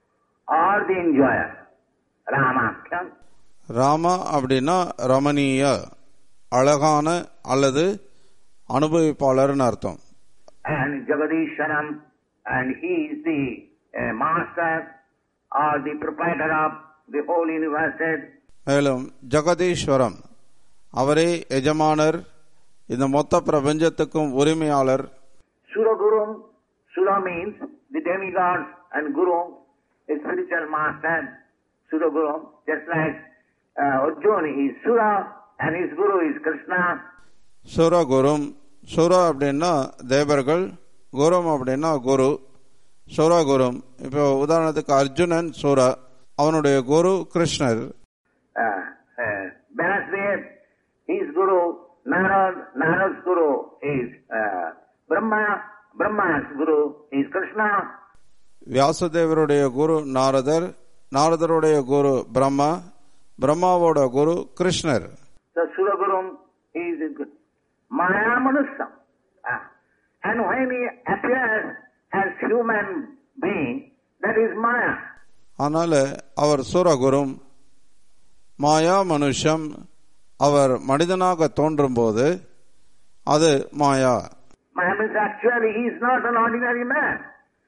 Speaker 2: or the enjoyer. Ramakhyam.
Speaker 1: Rama அப்படின்னா ரமணீய அழகான அல்லது அனுபவிப்பாளர்னு அர்த்தம்
Speaker 2: And Jagadishwaram, and he is the uh, master or the proprietor of the whole universe.
Speaker 1: மேலும் ஜெகதீஸ்வரம் அவரே எஜமானர் இந்த மொத்த பிரபஞ்சத்துக்கும் உரிமையாளர்
Speaker 2: Suragurum, Sura means the demigods and Guru is spiritual master. Suragurum, just like uh, Arjuna is Sura and his Guru is Krishna.
Speaker 1: சுரகுரும் சுர அப்படின்னா தேவர்கள் குரும் அப்படின்னா குரு சுரகுரும் இப்போ உதாரணத்துக்கு அர்ஜுனன் சுர அவனுடைய குரு கிருஷ்ணர்
Speaker 2: Uh, uh, Vyasadeva, his Guru, Narad, Narad's Guru is uh, Brahma, Brahma's Guru is Krishna.
Speaker 1: வியாசதேவருடைய குரு நாரதர் நாரதருடைய குரு பிரம்மா பிரம்மாவோட குரு கிருஷ்ணர்
Speaker 2: So Suragurum is a good Maya Manusam. Ah. And when he appears as human being, that is Maya.
Speaker 1: அதனால அவர் சூரகுரும் மாயா மனுஷம் அவர் மனிதனாக தோன்றும் போது அது மாயா
Speaker 2: Maya means actually he is not an ordinary man.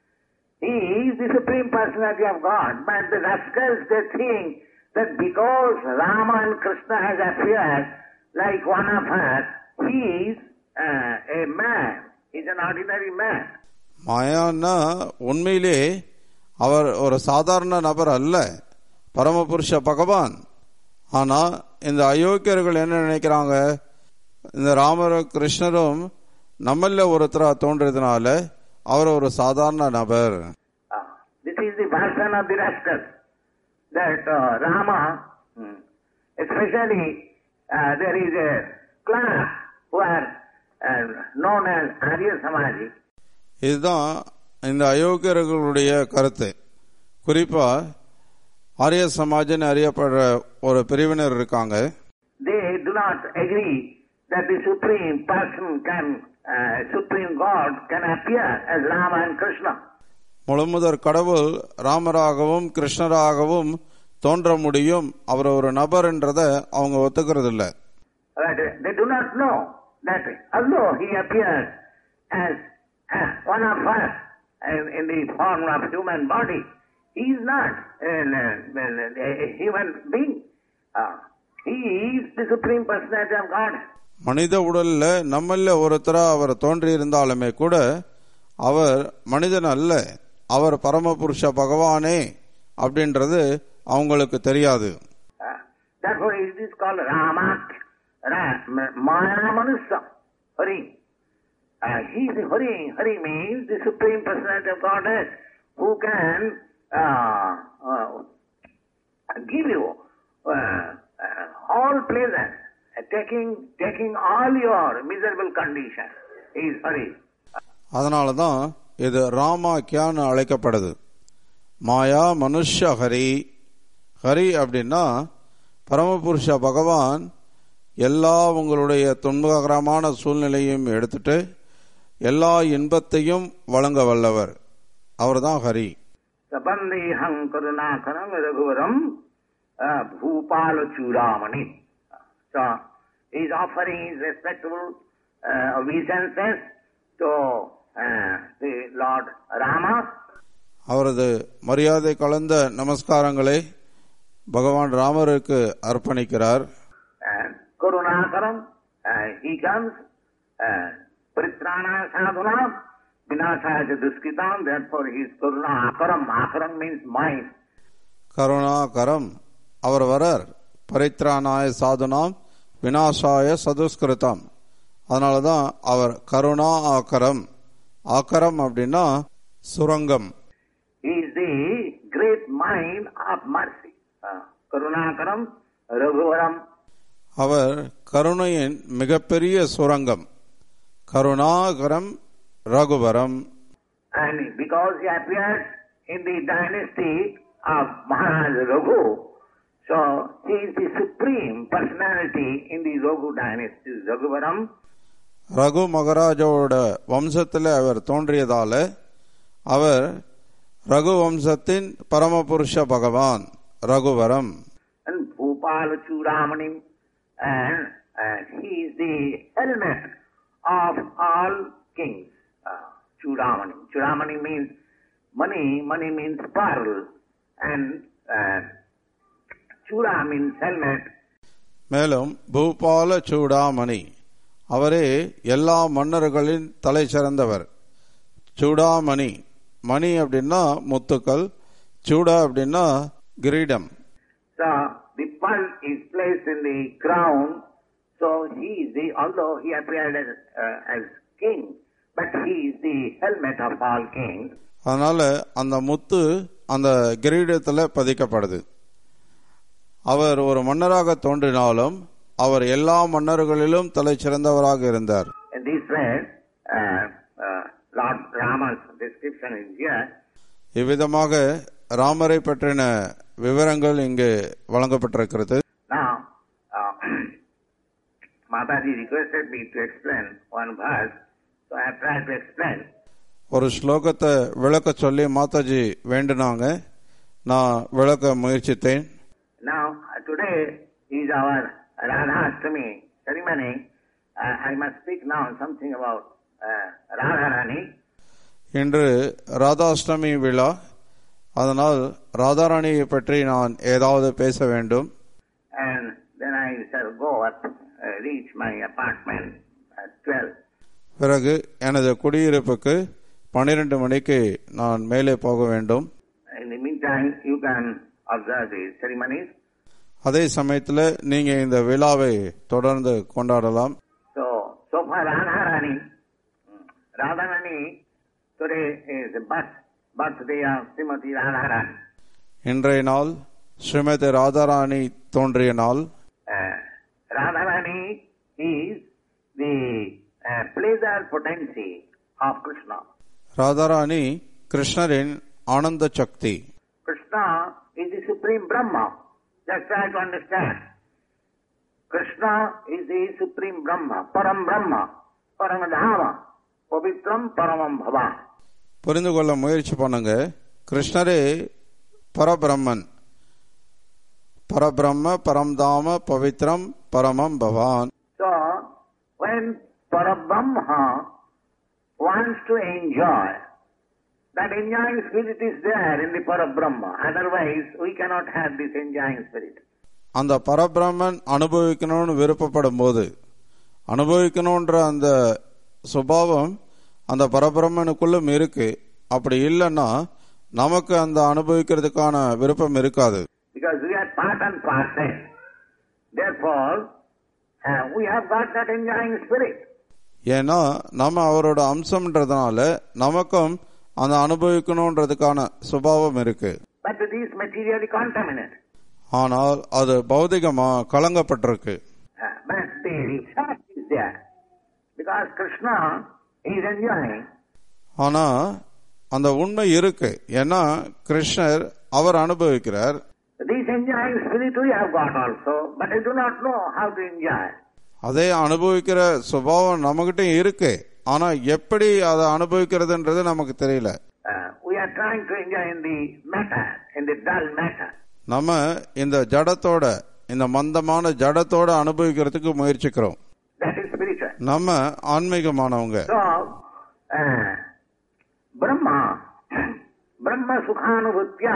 Speaker 2: He is the Supreme Personality of God. But the rascals, they think that because Rama and Krishna has appeared like one of us, he is uh, a man. He is an ordinary man.
Speaker 1: மாயான்னா உண்மையிலே அவர் ஒரு சாதாரண நபர் அல்ல பரமபுருஷ பகவான் ஆனா இந்த அயோக்கியர்கள் என்ன நினைக்கிறாங்க இந்த ராமரும் கிருஷ்ணரும் நம்மள ஒருத்தரா தோன்றதுனால அவர் ஒரு சாதாரண நபர்
Speaker 2: Ah, this is the version of the rascals. That uh, Rama, hmm, especially uh, there is a class who are uh, known as Arya Samaji.
Speaker 1: இதுதான் இந்த அயோக்கியர்களுடைய கருத்து குறிப்பா ஆரிய சமாஜ்னு அறியப்படுற ஒரு பிரிவினர் இருக்காங்க
Speaker 2: They do not agree that the Supreme Person can, uh, Supreme God can appear as Rama and Krishna.
Speaker 1: முழுமுதற் கடவுள் ராமராகவும் கிருஷ்ணராகவும் தோன்ற முடியும் அவர் ஒரு நபர் என்றத அவங்க ஒத்துக்கிறது இல்ல
Speaker 2: But they do not know that although he appears as uh, one of us in, in the form of human body, he is not an, uh, a, a human being. Uh, he is the Supreme Personality of God.
Speaker 1: மனித உடல்ல நம்மள ஒருத்தரா அவர் தோன்றி இருந்தாலுமே கூட அவர் மனிதன் அல்ல அவர் பரமபுருஷ பகவானே அப்படின்றது அவங்களுக்கு தெரியாது
Speaker 2: Uh, therefore it is called Ramat, Ra- Ma- Maya Manusya, Hari. Uh, he is Hari. Hari means the Supreme Personality of Godhead who can uh, uh, give you uh, uh, all pleasure, uh, taking, taking all your miserable condition. He is Hari.
Speaker 1: அதனால தான் இது ராமாக்கியான்னு அழைக்கப்படுது மாயா மனுஷ ஹரி ஹரி அப்படின்னா பரமபுருஷ பகவான் எல்லா உங்களுடைய துன்பகரமான சூழ்நிலையும் எடுத்துட்டு எல்லா இன்பத்தையும் வழங்க வல்லவர் அவர்தான் Hari
Speaker 2: Sabandeham Karunakaram Raghuvaram uh, Bhupal Churamani. So, he is offering his respectable uh, obeisances to uh, the Lord Rama
Speaker 1: அவரது மரியாதை கலந்த நமஸ்காரங்களை பகவான் ராமருக்கு அர்ப்பணிக்கிறார்
Speaker 2: and Karunakaram. Uh, he comes, uh, Pritrana Sadhuna, Vinasaya Duskitam, therefore he is Karuna Akaram. Akaram means mind.
Speaker 1: Karunakaram அவர் வரார் பரித்ராணாய சாதுனாம் வினாசாய சதுஸ்கிருதம் அதனால தான் அவர் கருணா ஆக்கரம் ஆக்கரம் அப்படின்னா சுரங்கம்
Speaker 2: He is the great mind of mercy. Uh, Karunakaram, Raghuvaram.
Speaker 1: அவர் கருணையின் மிகப்பெரிய சுரங்கம் Karunakaram ரகுவரம்
Speaker 2: And because he appeared in the dynasty of Maharaj Raghu, so he is the supreme personality in the Raghu dynasty, Raghuvaram.
Speaker 1: Raghu மகாராஜாவோட வம்சத்தில் அவர் தோன்றியதால அவர் ரகு வம்சத்தின் பரமபுருஷ பகவான் ரகுவரம்
Speaker 2: And Bhupal Churamanim and uh, he is the helmet of all kings. Uh, Chudamani. Chudamani means money, money means pearl, and uh, Chuda means helmet.
Speaker 1: மேலும் பூபால சூடாமணி அவரே எல்லா மன்னர்களின் தலை சிறந்தவர் சூடாமணி மணி அப்படின்னா முத்துக்கள் சூடா அப்படின்னா கிரீடம்
Speaker 2: So the pearl is placed in the crown. So he is the, although he appeared as, uh, as king, but he is the helmet of all kings.
Speaker 1: அதனால அந்த முத்து அந்த கிரீடத்துல பதிக்கப்படுது அவர் ஒரு மன்னராக தோன்றினாலும் அவர் எல்லா மன்னர்களிலும் தலை சிறந்தவராக இருந்தார்
Speaker 2: In this way, uh, uh, Lord Rama's description is here.
Speaker 1: இவ்விதமாக ராமரை பற்றின விவரங்கள் இங்கு வழங்கப்பட்டிருக்கிறது
Speaker 2: Now, uh, Mataji requested me to explain one verse, so I have tried to explain.
Speaker 1: ஒரு ஸ்லோகத்தை விளக்க சொல்லி மாதாஜி வேண்டுனாங்க நான் விளக்க முயற்சித்தேன்
Speaker 2: Now, uh, today is our Radha Ashtami ceremony. Uh, I must speak now something about uh, Radharani.
Speaker 1: இன்று ராதாஷ்டமி விழா அதனால் ராதாராணியை பற்றி நான் ஏதாவது பேச வேண்டும்
Speaker 2: And then I shall go up, uh, reach my apartment at 12.
Speaker 1: பிறகு எனது குடியிருப்புக்கு பன்னிரண்டு மணிக்கு நான் மேலே போக வேண்டும்
Speaker 2: In the meantime, you can observe the ceremonies.
Speaker 1: அதே சமயத்தில் நீங்க இந்த விழாவை தொடர்ந்து கொண்டாடலாம்
Speaker 2: So, so far Radharani, mm, Radharani, today is the birth, birthday of Srimati Radharani.
Speaker 1: இன்றைய நாள் ஸ்ரீமதி ராதாராணி தோன்றிய நாள்
Speaker 2: Uh, Radharani is the uh, pleasure potency of Krishna.
Speaker 1: Radharani கிருஷ்ணரின் ஆனந்த சக்தி
Speaker 2: Krishna is the supreme Brahma. Just try to understand. Krishna is the supreme Brahma, Param Brahma, Paramadhama, Pavitram Paramam Bhava.
Speaker 1: புரிந்து கொள்ள முயற்சி பண்ணுங்க கிருஷ்ணரே பரபிரம்மன் பரபிரம்ம பரம்தாம பவித்ரம் பரமம் பவான்
Speaker 2: So, when Parabrahma wants to enjoy, that enjoying spirit is there in the Parabrahma. Otherwise, we cannot have this enjoying spirit.
Speaker 1: அந்த பரபிரம்மன் அனுபவிக்கணும்னு விருப்பப்படும் போது அனுபவிக்கணுன்ற அந்த சுபாவம் அந்த பரபிரம்மனுக்குள்ளும் இருக்கு அப்படி இல்லைன்னா நமக்கு அந்த அனுபவிக்கிறதுக்கான விருப்பம் இருக்காது
Speaker 2: Because we are part and parcel. Therefore, uh, we have got that enjoying spirit.
Speaker 1: ஏன்னா நம்ம அவரோட அம்சம்ன்றதுனால நமக்கும் அந்த அனுபவிக்கணுன்றதுக்கான சுபாவம் இருக்கு
Speaker 2: But it is materially contaminated.
Speaker 1: ஆனால் அது பௌதிகமா கலங்கப்பட்டிருக்கு
Speaker 2: Uh, but the fact is there. Because Krishna is enjoying.
Speaker 1: ஆனா அந்த உண்மை இருக்கு ஏன்னா கிருஷ்ணர் அவர் அனுபவிக்கிறார்
Speaker 2: This enjoying spirit we have got also, but I do not know how to enjoy.
Speaker 1: அதே அனுபவிக்கிற சுபாவம் நம்மகிட்ட இருக்கு ஆனா எப்படி அதை அனுபவிக்கிறதுன்றது நமக்கு தெரியல
Speaker 2: Uh, we are trying to enjoy in the matter, in the dull matter.
Speaker 1: நம்ம இந்த ஜடத்தோட இந்த மந்தமான ஜடத்தோட அனுபவிக்கிறதுக்கு முயற்சிக்கிறோம்
Speaker 2: That is spiritual.
Speaker 1: நம்ம ஆன்மீகமானவங்க
Speaker 2: So, uh, Brahma, Brahma Sukhanubhutya,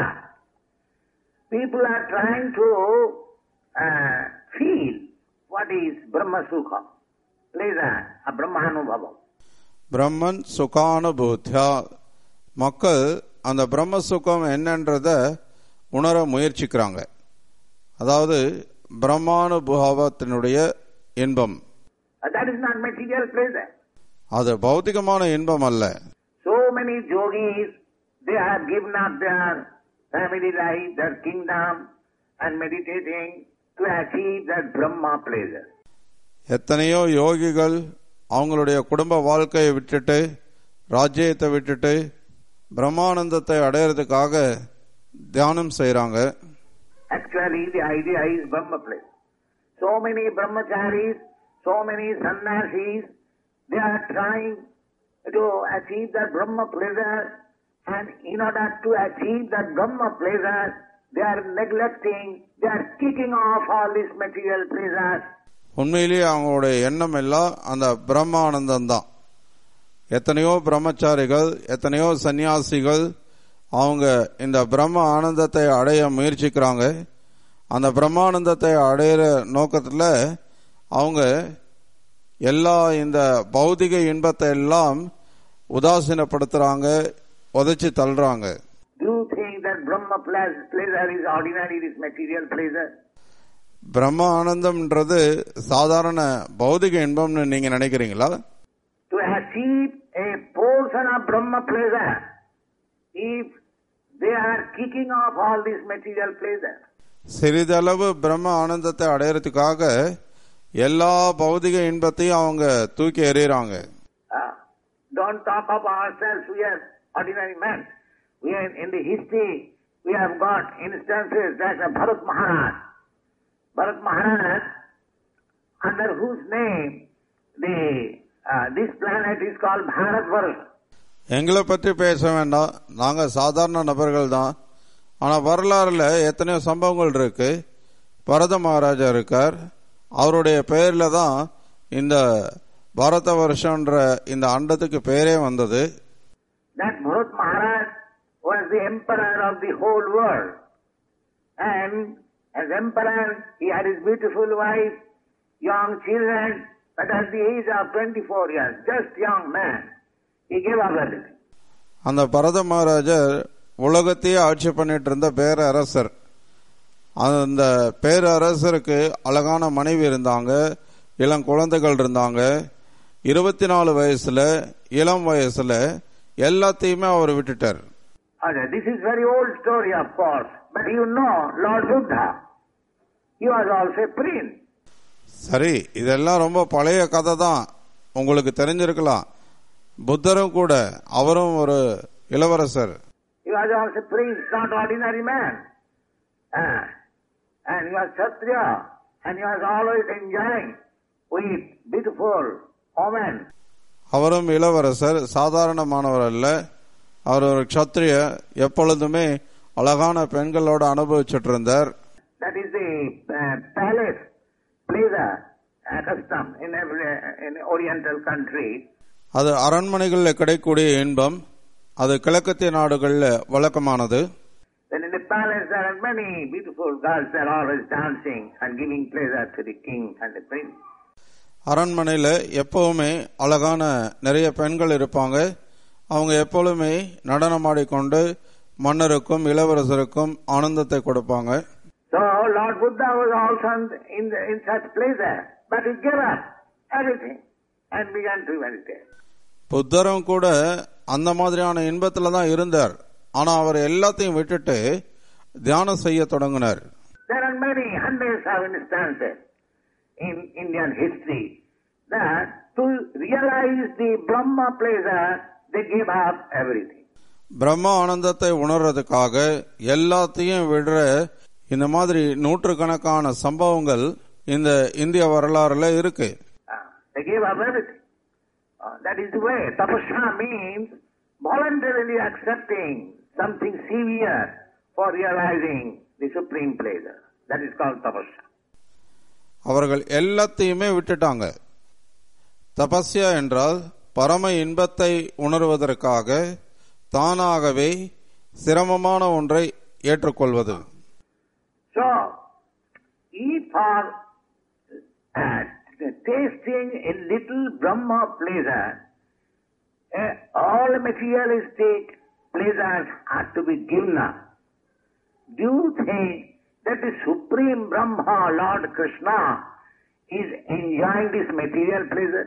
Speaker 2: people are trying to uh, feel what is Brahma Sukha, pleasure, a Brahmanubhava.
Speaker 1: பிரம்மன் சுகானுபூத்தியா மக்கள் அந்த பிரம்ம சுகம் என்னன்றத உணர முயற்சிக்கிறாங்க அதாவது பிரம்மானுபவத்தினுடைய இன்பம்
Speaker 2: Uh, that is not material pleasure.
Speaker 1: அது பௌத்திகமான இன்பம் அல்ல
Speaker 2: So many yogis, they have given up their family life, their kingdom, and meditating to achieve that Brahma pleasure.
Speaker 1: எத்தனையோ யோகிகள் அவங்களுடைய குடும்ப வாழ்க்கையை விட்டுட்டு ராஜ்யத்தை விட்டுட்டு பிரம்மானந்தத்தை அடையிறதுக்காக தியானம் செய்றாங்க
Speaker 2: Actually, the idea is Brahma pleasure. So many brahmacharis, so many sannyasis, they are trying to achieve that Brahma pleasure, and in order to achieve that Brahma pleasure, they are neglecting, they are kicking off all these material pleasures.
Speaker 1: உண்மையிலேயே அவங்களுடைய எண்ணம் எல்லாம் அந்த பிரம்மானந்தம் தான் எத்தனையோ பிரம்மச்சாரிகள் எத்தனையோ சன்னியாசிகள் அவங்க இந்த பிரம்ம ஆனந்தத்தை அடைய முயற்சிக்கிறாங்க அந்த பிரம்மானந்தத்தை அடையிற நோக்கத்தில் அவங்க எல்லா இந்த பௌதிக இன்பத்தை எல்லாம் உதாசீனப்படுத்துறாங்க உதைச்சு தள்ளுறாங்க
Speaker 2: Do you think that Brahma pleas- pleasure is ordinary, this material pleasure?
Speaker 1: பிரம்ம ஆனந்தம்ன்றது சாதாரண பௌதிக இன்பம்னு நீங்க நினைக்கிறீங்களா
Speaker 2: To achieve a portion of Brahma pleasure, if they are kicking off all this material pleasure,
Speaker 1: சிறிதளவு பிரம்ம ஆனந்தத்தை அடையறதுக்காக எல்லா பௌதிக இன்பத்தையும் அவங்க தூக்கி எறியறாங்க
Speaker 2: uh, don't talk of ourselves, we are ordinary men. We are in the history, we have got instances like Bharat Maharaj. Bharat Maharaj, under whose name the uh, this planet is called Bharatvarsh.
Speaker 1: எங்களை பற்றி பேச வேண்டாம் நாங்க சாதாரண நபர்கள் தான் ஆனா வரலாறுல எத்தனையோ சம்பவங்கள் இருக்கு பரத மகாராஜா இருக்கார் அவருடைய பெயர்ல தான் இந்த பாரத வருஷம்ன்ற இந்த அண்டத்துக்கு பேரே வந்தது
Speaker 2: That Bharat Maharaj was the emperor of the whole world. And as emperor, he had his beautiful wife, young children, but at the age of 24 years, just young man, he gave up everything.
Speaker 1: அந்த பரத மகாராஜர் உலகத்தையே ஆட்சி பண்ணிட்டு இருந்த பேரரசர் அந்த பேரரசருக்கு அழகான மனைவி இருந்தாங்க இளம் குழந்தைகள் இருந்தாங்க இருபத்தி நாலு வயசுல இளம் வயசுல எல்லாத்தையுமே அவர் விட்டுட்டார்
Speaker 2: Okay, this is very old story, of course, but you know, Lord Buddha, he was also a prince.
Speaker 1: சரி இதெல்லாம் ரொம்ப பழைய கதை தான் உங்களுக்கு தெரிஞ்சிருக்கலாம் புத்தரும் கூட அவரும் ஒரு இளவரசர்
Speaker 2: He was also a prince, not ordinary man. Ah, and he was Kshatriya, and he was always enjoying with beautiful women.
Speaker 1: அவரும் இளவரசர் சாதாரணமானவர் அல்ல அவர் ஒரு க்ஷத்ரிய எப்பொழுதுமே அழகான பெண்களோட அனுபவிச்சுட்டு இருந்தார்
Speaker 2: That is the uh, palace pleasure uh, custom in every in Oriental countries.
Speaker 1: அது அரண்மனைகளில் கிடைக்கக்கூடிய இன்பம் அது கிழக்கத்திய நாடுகளில் வழக்கமானது
Speaker 2: Then in the palace there are many beautiful girls that are always dancing and giving pleasure to the king and the prince.
Speaker 1: அரண்மனையில் எப்பவுமே அழகான நிறைய பெண்கள் இருப்பாங்க அவங்க எப்பொழுதுமே நடனமாடிக்கொண்டு மன்னருக்கும் இளவரசருக்கும் ஆனந்தத்தை கொடுப்பாங்க
Speaker 2: So Lord Buddha was also in, the, in such pleasure, but he gave up everything and began to meditate.
Speaker 1: புத்தரும் கூட அந்த மாதிரியான இன்பத்துல தான் இருந்தார் ஆனா அவர் எல்லாத்தையும் விட்டுட்டு தியானம் செய்ய தொடங்கினார்
Speaker 2: There are many hundreds of instances in Indian history that to realize the Brahma pleasure, they gave up everything.
Speaker 1: பிரம்ம ஆனந்தத்தை உணர்றதுக்காக எல்லாத்தையும் விடுற இந்த மாதிரி நூற்றுக்கணக்கான சம்பவங்கள் இந்த இந்திய வரலாறுல இருக்கு
Speaker 2: Uh, they gave up everything. Uh, that is the way. Tapasya means voluntarily accepting something severe for realizing the supreme pleasure. That is called tapasya.
Speaker 1: அவர்கள் எல்லாத்தையுமே விட்டுட்டாங்க தபஸ்யா என்றால் பரம இன்பத்தை உணர்வதற்காக தானாகவே சிரமமான ஒன்றை ஏற்றுக்கொள்வது
Speaker 2: So, if for uh, tasting a little Brahma pleasure, uh, all materialistic pleasures are to be given up. Do you think that the Supreme Brahma, Lord Krishna, is enjoying this material pleasure?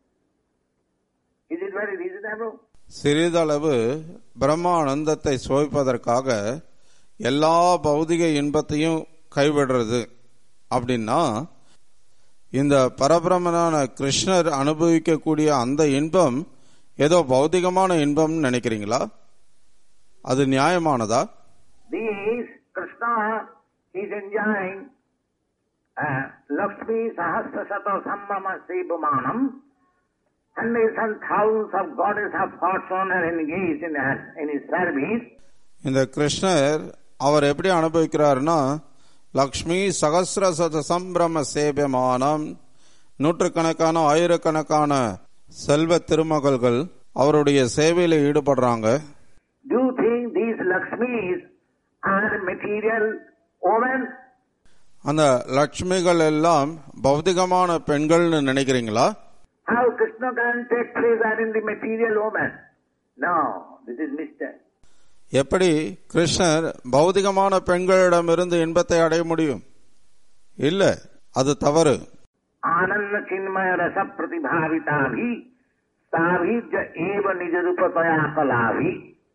Speaker 2: Is it very reasonable?
Speaker 1: சிறிதளவு பிரம்மானந்தத்தை சுவைப்பதற்காக எல்லா பௌதிக இன்பத்தையும் கைவிடுறது அப்படின்னா இந்த பரபிரமனான கிருஷ்ணர் அனுபவிக்கக்கூடிய அந்த இன்பம் ஏதோ பௌதிகமான இன்பம்னு நினைக்கிறீங்களா அது நியாயமானதா
Speaker 2: These Krishna is enjoying uh, Lakshmi Sahasra Sato Sambrama Sripumanam. Hundreds and thousands of goddess of fortune are engaged in, her, in his service.
Speaker 1: இந்த கிருஷ்ணர் அவர் எப்படி அனுபவிக்கிறாருன்னா லக்ஷ்மி சகசிர சத சம்பிரம சேபியமானம் நூற்றுக்கணக்கான ஆயிரக்கணக்கான செல்வ திருமகள்கள் அவருடைய சேவையில ஈடுபடுறாங்க
Speaker 2: Do you think these Lakshmis are material women?
Speaker 1: அந்த லட்சுமிகள் எல்லாம் பௌதிகமான பெண்கள்னு நினைக்கிறீங்களா
Speaker 2: How Krishna can take pleasure in the material woman? No, this is mistake.
Speaker 1: எப்படி கிருஷ்ணர் பௌதிகமான பெண்களிடமிருந்து இன்பத்தை அடைய முடியும் இல்ல அது தவறு
Speaker 2: आनंद चिन्मय रस प्रतिभाविता भी साभिज एव निज रूपतया कला भी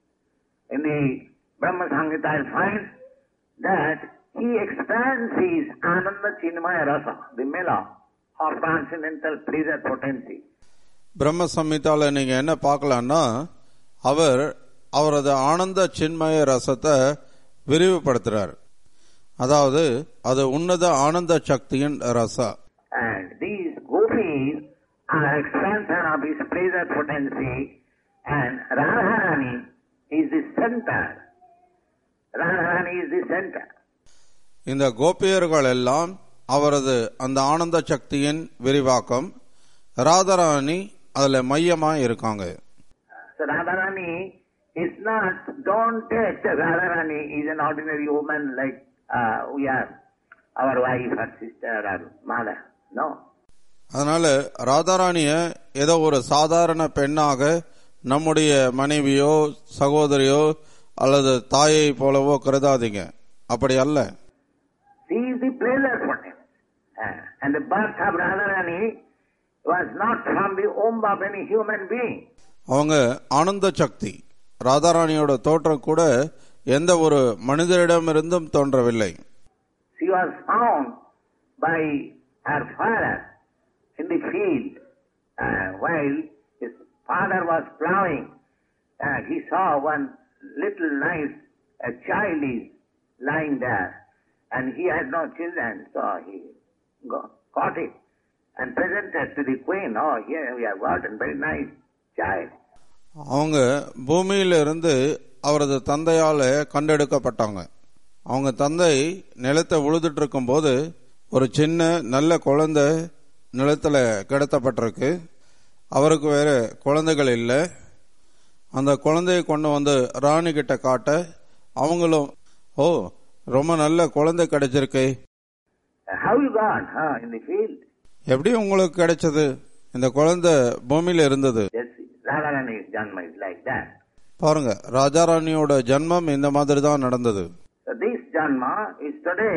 Speaker 2: in the Brahma Samhita I find that he expands his Ananda Chinmaya Rasa, the mela of transcendental pleasure potency.
Speaker 1: பிரம்ம சம்ஹிதால நீங்க என்ன பார்க்கலாம்னா அவர் அவரது ஆனந்த சின்மய ரசத்தை விரிவுபடுத்துறார் அதாவது அது உன்னத ஆனந்த சக்தியின் ரச
Speaker 2: And these gopis are expansion of his pleasure potency and Radharani is the center. Radharani is the center.
Speaker 1: இந்த கோபியர்கள் எல்லாம் அவரது அந்த ஆனந்த சக்தியின் விரிவாக்கம் ராதராணி அதுல மையமா இருக்காங்க
Speaker 2: So Radharani is not, don't take the Radharani is an ordinary woman like uh, we are, our wife or sister or mother. No.
Speaker 1: அதனால ராதாராணிய ஏதோ ஒரு சாதாரண பெண்ணாக நம்முடைய மனைவியோ சகோதரியோ அல்லது தாயை போலவோ கருதாதீங்க அப்படி அல்ல
Speaker 2: She is the pleasure for him. Uh, and the birth of Radharani was not from the womb of any human being.
Speaker 1: அவங்க ஆனந்த சக்தி ராதாராணியோட தோற்றம் கூட எந்த ஒரு மனிதரிடமிருந்தும் தோன்றவில்லை
Speaker 2: She was found by her father in the field uh, while his father was plowing. Uh, he saw one little nice a child is lying there, and he had no children, so he go, caught it and presented to the queen. Oh, here we have got a very nice child.
Speaker 1: அவங்க பூமியில இருந்து அவரது தந்தையால கண்டெடுக்கப்பட்டாங்க அவங்க தந்தை நிலத்தை உழுதுட்டு இருக்கும்போது ஒரு சின்ன நல்ல குழந்தை நிலத்துல கிடத்தப்பட்டிருக்கு அவருக்கு வேற குழந்தைகள் இல்லை அந்த குழந்தையை கொண்டு வந்து ராணி கிட்ட காட்ட அவங்களும் ஓ ரொம்ப நல்ல குழந்தை கிடைச்சிருக்கு
Speaker 2: Uh, how you got huh, in the field?
Speaker 1: எப்படி உங்களுக்கு கிடைச்சது இந்த குழந்தை பூமியில இருந்தது
Speaker 2: Yes, Radharani's Janma is like that.
Speaker 1: பாருங்க ராஜாராணியோட ஜன்மம் இந்த மாதிரி தான் நடந்தது
Speaker 2: So this Janma is today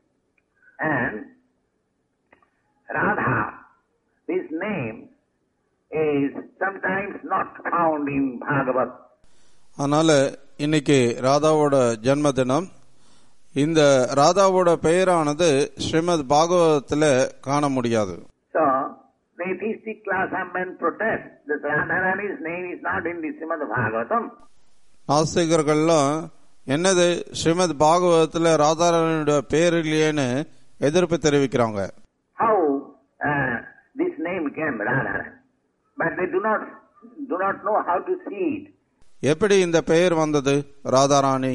Speaker 2: and Radha, this name is sometimes not found in Bhagavat.
Speaker 1: அதனால இன்னைக்கு ராதாவோட ஜன்ம தினம் இந்த ராதாவோட பெயரானது ஸ்ரீமத் பாகவதத்துல காண முடியாது
Speaker 2: So the atheistic class of men protest that Radharani's name is not in the Srimad Bhagavatam.
Speaker 1: நாஸ்திகர்கள்லாம் என்னது ஸ்ரீமத் பாகவதத்துல ராதாராணியோட பெயர் இல்லையேன்னு எதிர்ப்பு தெரிவிக்கிறாங்க
Speaker 2: How uh, this name came Radharani. But they do not do not know how to see it.
Speaker 1: எப்படி இந்த பெயர் வந்தது ராதாராணி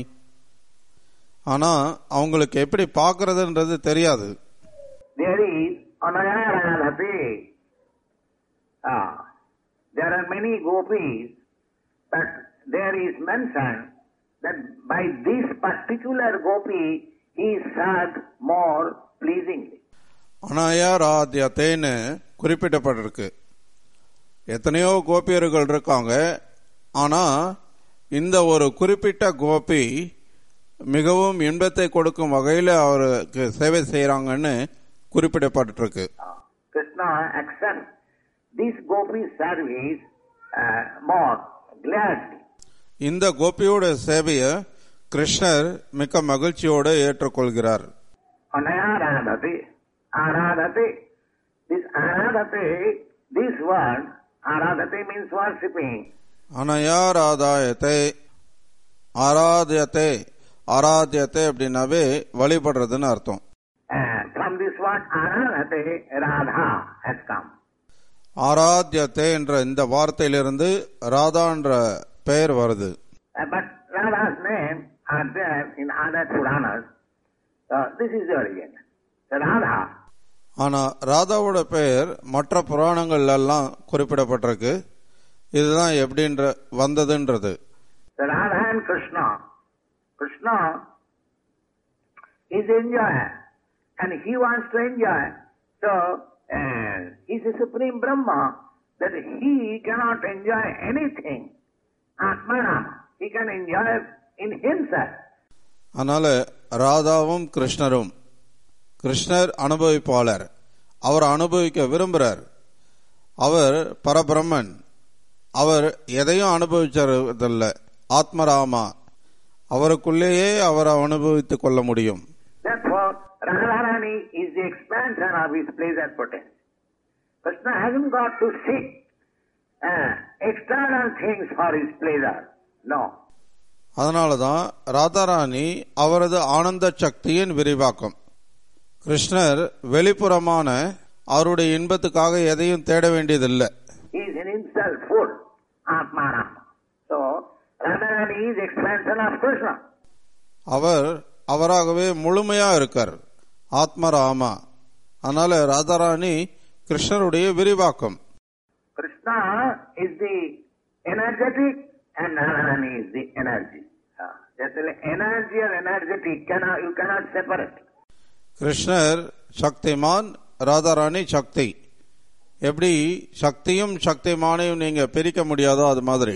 Speaker 1: ஆனா அவங்களுக்கு எப்படி பார்க்கறதுன்றது தெரியாது
Speaker 2: There is Anayaradhate. Ah, there are many gopis, but there is mentioned that by this particular gopi he is served more pleasingly.
Speaker 1: அனாயாராத்தியத்தேன்னு குறிப்பிடப்பட்டிருக்கு எத்தனையோ கோபியர்கள் இருக்காங்க ஆனா இந்த ஒரு குறிப்பிட்ட கோபி மிகவும் இன்பத்தை கொடுக்கும் வகையில அவருக்கு சேவை செய்யறாங்கன்னு குறிப்பிடப்பட்டிருக்கு
Speaker 2: Ah, Krishna accepts this gopi's service uh, more gladly.
Speaker 1: இந்த கோபியோட சேவைய கிருஷ்ணர் மிக்க மகிழ்ச்சியோட ஏற்றுக்கொள்கிறார்
Speaker 2: Anayaradhate, aradhate. This aradhate, this word, aradhate means worshipping.
Speaker 1: அனயாராதாயத்தை ஆராத்தியத்தை ஆராத்தியத்தை அப்படின்னாவே வழிபடுறதுன்னு அர்த்தம்
Speaker 2: Uh, from this word aradhate, Radha has come.
Speaker 1: ஆராத்தியத்தை என்ற இந்த வார்த்தையிலிருந்து ராதா என்ற பெயர் வருது
Speaker 2: Uh, but Radha's name are there in other Puranas. Uh, this is the origin. So Radha,
Speaker 1: ஆனா ராதாவோட பெயர் மற்ற புராணங்கள்ல எல்லாம் குறிப்பிடப்பட்டிருக்கு இதுதான் எப்படின்ற வந்ததுன்றது
Speaker 2: The Radha and Krishna. Krishna is enjoyer and he wants to enjoy. So, uh, he's a supreme Brahma that he cannot enjoy anything. Atmanam. He can enjoy in himself.
Speaker 1: அதனால ராதாவும் கிருஷ்ணரும் கிருஷ்ணர் அனுபவிப்பாளர் அவர் அனுபவிக்க விரும்புறார் அவர் பரபிரம்மன் அவர் எதையும் அனுபவிச்சதில்ல ஆத்மராமா அவருக்குள்ளேயே அவர் அனுபவித்துக் கொள்ள முடியும்
Speaker 2: Therefore, Radharani is the expansion of his pleasure potential. Krishna hasn't got to seek uh, external things for his pleasure. No.
Speaker 1: அதனாலதான் ராதாராணி அவரது ஆனந்த சக்தியின் விரிவாக்கம் கிருஷ்ணர் வெளிப்புறமான அவருடைய இன்பத்துக்காக எதையும் தேட வேண்டியதில்லை
Speaker 2: He is in himself full, Atmanam. So, Radharani is expansion of Krishna.
Speaker 1: அவர் அவராகவே முழுமையா இருக்கார் ஆத்மராமா அதனால ராதாராணி கிருஷ்ணருடைய விரிவாக்கம்
Speaker 2: Krishna is the energetic and Radharani is the energy. Uh, Just like energy or energetic, cannot, you cannot separate.
Speaker 1: கிருஷ்ணர் சக்திமான் ராதாராணி சக்தி எப்படி சக்தியும் சக்திமானையும் நீங்க பிரிக்க முடியாதோ அது மாதிரி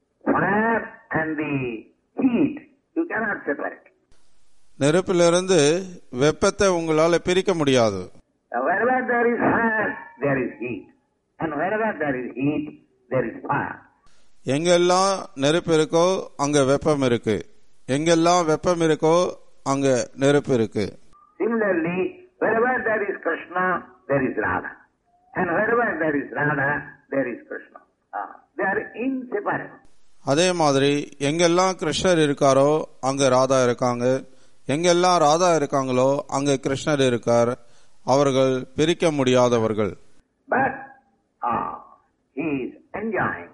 Speaker 2: Fire and the heat, you cannot separate.
Speaker 1: நெருப்பிலிருந்து வெப்பத்தை உங்களால பிரிக்க முடியாது
Speaker 2: Now, wherever there is fire, there is heat. And wherever there is heat, there is fire.
Speaker 1: எங்கெல்லாம் நெருப்பு இருக்கோ அங்க வெப்பம் இருக்கு எங்கெல்லாம் வெப்பம் இருக்கோ அங்க நெருப்பு இருக்கு
Speaker 2: Similarly, wherever there is Krishna, there is Radha. And wherever there is Radha, there is Krishna. Ah, they are inseparable.
Speaker 1: அதே மாதிரி எங்கெல்லாம் கிருஷ்ணர் இருக்காரோ அங்க ராதா இருக்காங்க எங்கெல்லாம் ராதா இருக்காங்களோ அங்க கிருஷ்ணர் இருக்கார் அவர்கள் பிரிக்க முடியாதவர்கள்
Speaker 2: But ah, he is enjoying.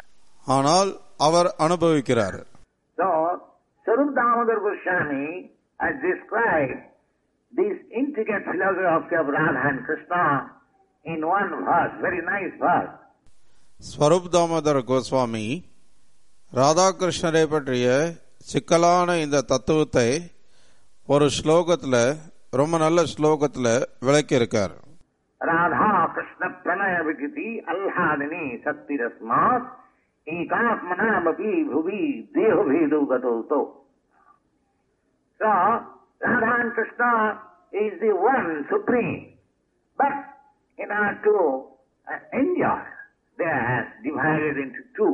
Speaker 1: ஆனால் அவர் அனுபவிக்கிறார்
Speaker 2: So, Sarup Damodar Goswami has described this intricate philosophy of Radha and Krishna in one verse, very nice verse.
Speaker 1: Swarup Damodara Goswami ராதாகிருஷ்ணரை பற்றிய சிக்கலான இந்த தத்துவத்தை ஒரு ஸ்லோகத்துல ரொம்ப நல்ல ஸ்லோகத்துல விளக்கியிருக்கார்
Speaker 2: राधा कृष्ण प्रणय विकृति अल्लादिनी शक्ति रस्मात एकात्मनामपि भुवि देह भेदो गतो तो So, Radha and Krishna is the one supreme. But in order to uh, enjoy, they are divided into two.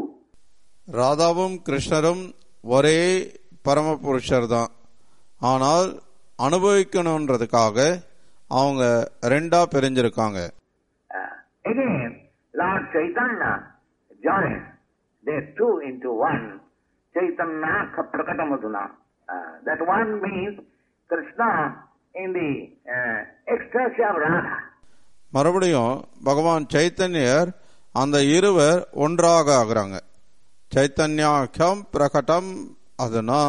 Speaker 1: ராதாவும் கிருஷ்ணரும் ஒரே பரமபுருஷர் தான் ஆனால் அனுபவிக்கணுன்றதுக்காக அவங்க ரெண்டா பிரிஞ்சிருக்காங்க
Speaker 2: Uh, again, Lord Chaitanya joined they two into one. Chaitanya Prakatamuduna. Uh, that one means Krishna in the uh, ecstasy of Radha.
Speaker 1: மறுபடியும் பகவான் சைத்தன்யர் அந்த இருவர் ஒன்றாக ஆகுறாங்க சைத்தன்யாக்கியம் பிரகடம் அதுனா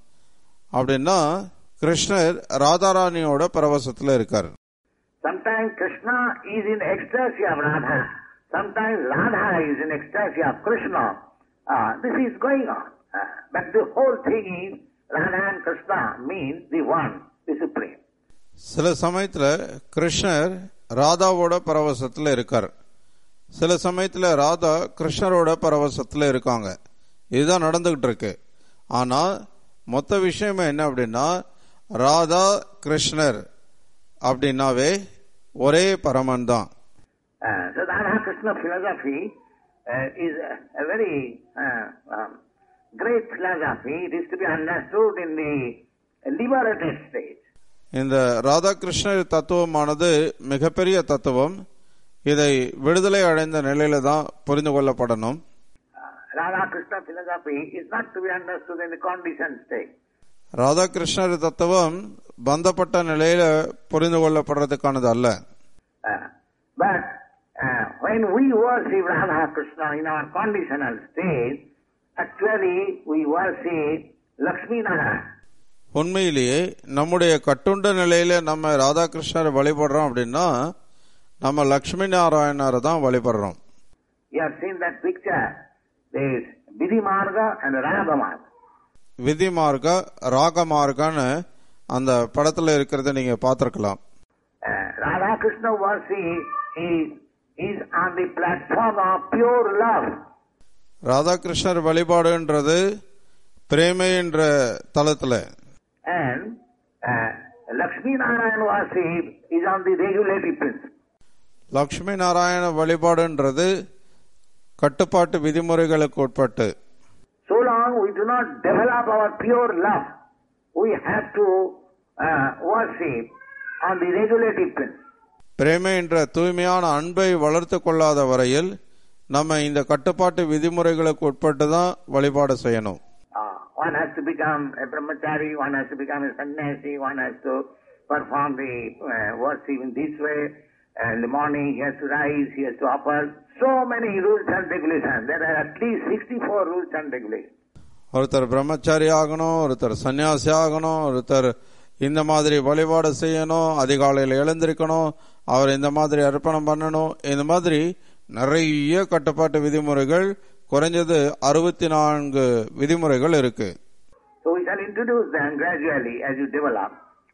Speaker 1: அப்படின்னா கிருஷ்ணர் ராதாராணியோட பரவசத்துல இருக்கார்
Speaker 2: Sometimes Krishna is in ecstasy of Radha. Sometimes Radha is in ecstasy of Krishna. Uh, this is going on. Uh, but the whole thing is Radha and Krishna means the one, the supreme.
Speaker 1: சில சமயத்துல கிருஷ்ணர் ராதாவோட பரவசத்துல இருக்கார் சில சமயத்துல ராதா கிருஷ்ணரோட பரவசத்துல இருக்காங்க இதுதான் நடந்துகிட்டு இருக்கு ஆனா மொத்த விஷயம் என்ன அப்படின்னா ராதா கிருஷ்ணர் அப்படின்னாவே ஒரே பரமன் தான்
Speaker 2: Uh, so the Radha Krishna philosophy uh, is a, a very uh, um, great philosophy. It is to be understood in the liberated state.
Speaker 1: இந்த ராதாகிருஷ்ணர் தத்துவமானது மிகப்பெரிய தத்துவம் இதை விடுதலை அடைந்த நிலையில தான் புரிந்து கொள்ளப்படணும்
Speaker 2: Uh, Radha Krishna philosophy is not to be understood in the conditioned state.
Speaker 1: ராதாகிருஷ்ணர் தத்துவம் பந்தப்பட்ட நிலையில புரிந்து கொள்ளப்படுறதுக்கானது அல்ல
Speaker 2: Uh, but uh, when we worship Radha Krishna in our conditional state, actually we worship Lakshmi Narayana.
Speaker 1: உண்மையிலேயே நம்முடைய கட்டுண்ட நிலையில நம்ம ராதாகிருஷ்ணரை வழிபடுறோம் அப்படின்னா நம்ம லக்ஷ்மி நாராயணரை தான் வழிபடுறோம்
Speaker 2: You have seen that picture. There is Vidhi Marga and Raga Marga.
Speaker 1: விதி மார்க்க ராக மார்க்கான்னு அந்த படத்துல இருக்கிறத நீங்க பார்த்திருக்கலாம்
Speaker 2: Uh, Radha Krishna worship is, is on the platform of pure love.
Speaker 1: ராதாகிருஷ்ணர் வழிபாடுன்றது பிரேமை என்ற தளத்துல
Speaker 2: And uh, Lakshmi Narayan worship is on the regulative principle.
Speaker 1: Lakshmi Narayana வழிபாடுன்றது கட்டுப்பாட்டு விதிமுறைகளுக்கு உட்பட்டு
Speaker 2: So long we do not develop our pure love, we have to uh, worship on the regulative principle.
Speaker 1: பிரேமை என்ற தூய்மையான அன்பை வளர்த்து கொள்ளாத வரையில் நம்ம இந்த கட்டுப்பாட்டு விதிமுறைகளுக்கு உட்பட்டு தான் வழிபாடு செய்யணும்
Speaker 2: Uh, one has to become a brahmachari, one has to become a sannyasi, one has to perform the uh, worship in this way. And in the morning he has to rise, he has to offer so many rules and regulations. There are at least 64 rules and regulations.
Speaker 1: ஒருத்தர் பிரம்மச்சாரி ஆகணும் ஒருத்தர் சன்னியாசி ஆகணும் ஒருத்தர் இந்த மாதிரி வழிபாடு செய்யணும் அதிகாலையில் எழுந்திருக்கணும் அவர் இந்த மாதிரி அர்ப்பணம் பண்ணணும் இந்த மாதிரி நிறைய கட்டுப்பாட்டு விதிமுறைகள் குறைஞ்சது அறுபத்தி நான்கு விதிமுறைகள் இருக்கு
Speaker 2: So we shall introduce them gradually as you develop.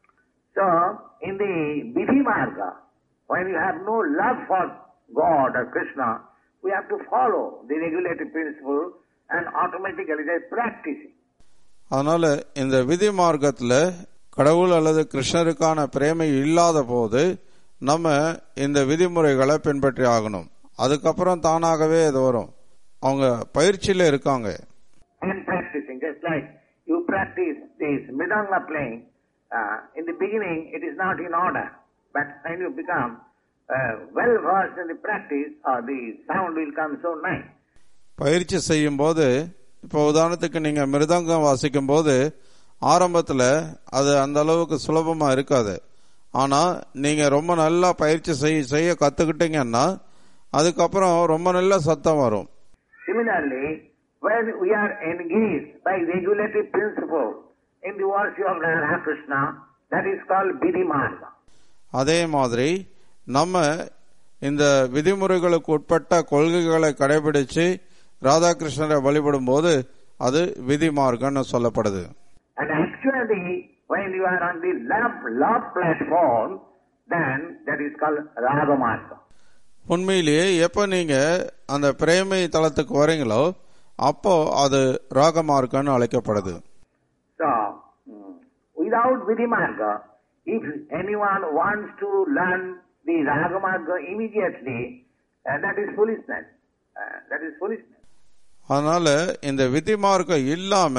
Speaker 2: So in the Vidhi Marga, when you have no love for God or Krishna, we have to follow the regulative principle and automatically they practice it.
Speaker 1: அதனால இந்த விதி மார்க்கத்துல கடவுள் அல்லது கிருஷ்ணருக்கான பிரேமை இல்லாத போது நம்ம இந்த விதிமுறைகளை பின்பற்றி ஆகணும் அதுக்கப்புறம் தானாகவே இது வரும் அவங்க பயிற்சியில இருக்காங்க
Speaker 2: and practicing. Just like you practice this mridanga playing, uh, in the beginning it is not in order, but when you become uh, well versed in the practice, uh, the sound will come so nice.
Speaker 1: பயிற்சி செய்யும் போது இப்போ உதாரணத்துக்கு நீங்க மிருதங்கம் வாசிக்கும் போது ஆரம்பத்துல அது அந்த அளவுக்கு சுலபமா இருக்காது ஆனா நீங்க ரொம்ப நல்லா பயிற்சி செய்ய செய்ய கத்துக்கிட்டீங்கன்னா அதுக்கப்புறம் ரொம்ப நல்ல சத்தம் வரும்
Speaker 2: Similarly, when we are engaged by regulative principle in the worship of Radha Krishna, that is called Vidhi Marga.
Speaker 1: அதே மாதிரி நம்ம இந்த விதிமுறைகளுக்கு உட்பட்ட கொள்கைகளை கடைபிடிச்சு ராதாகிருஷ்ணரை வழிபடும் போது அது விதி மார்க்கம்னு சொல்லப்படுது
Speaker 2: And actually, when you are on the love, love platform, then that is called Raga Marga.
Speaker 1: உண்மையிலேயே எப்ப நீங்க அந்த பிரேமை தளத்துக்கு வரீங்களோ அப்போ அது ராக மார்க்கம்னு அழைக்கப்படுது
Speaker 2: So, mm, without Vidimarga, if anyone wants to learn the Ragamarga immediately, uh, that is foolishness. Uh, that is foolishness.
Speaker 1: அதனால இந்த விதி மார்க்கம் இல்லாம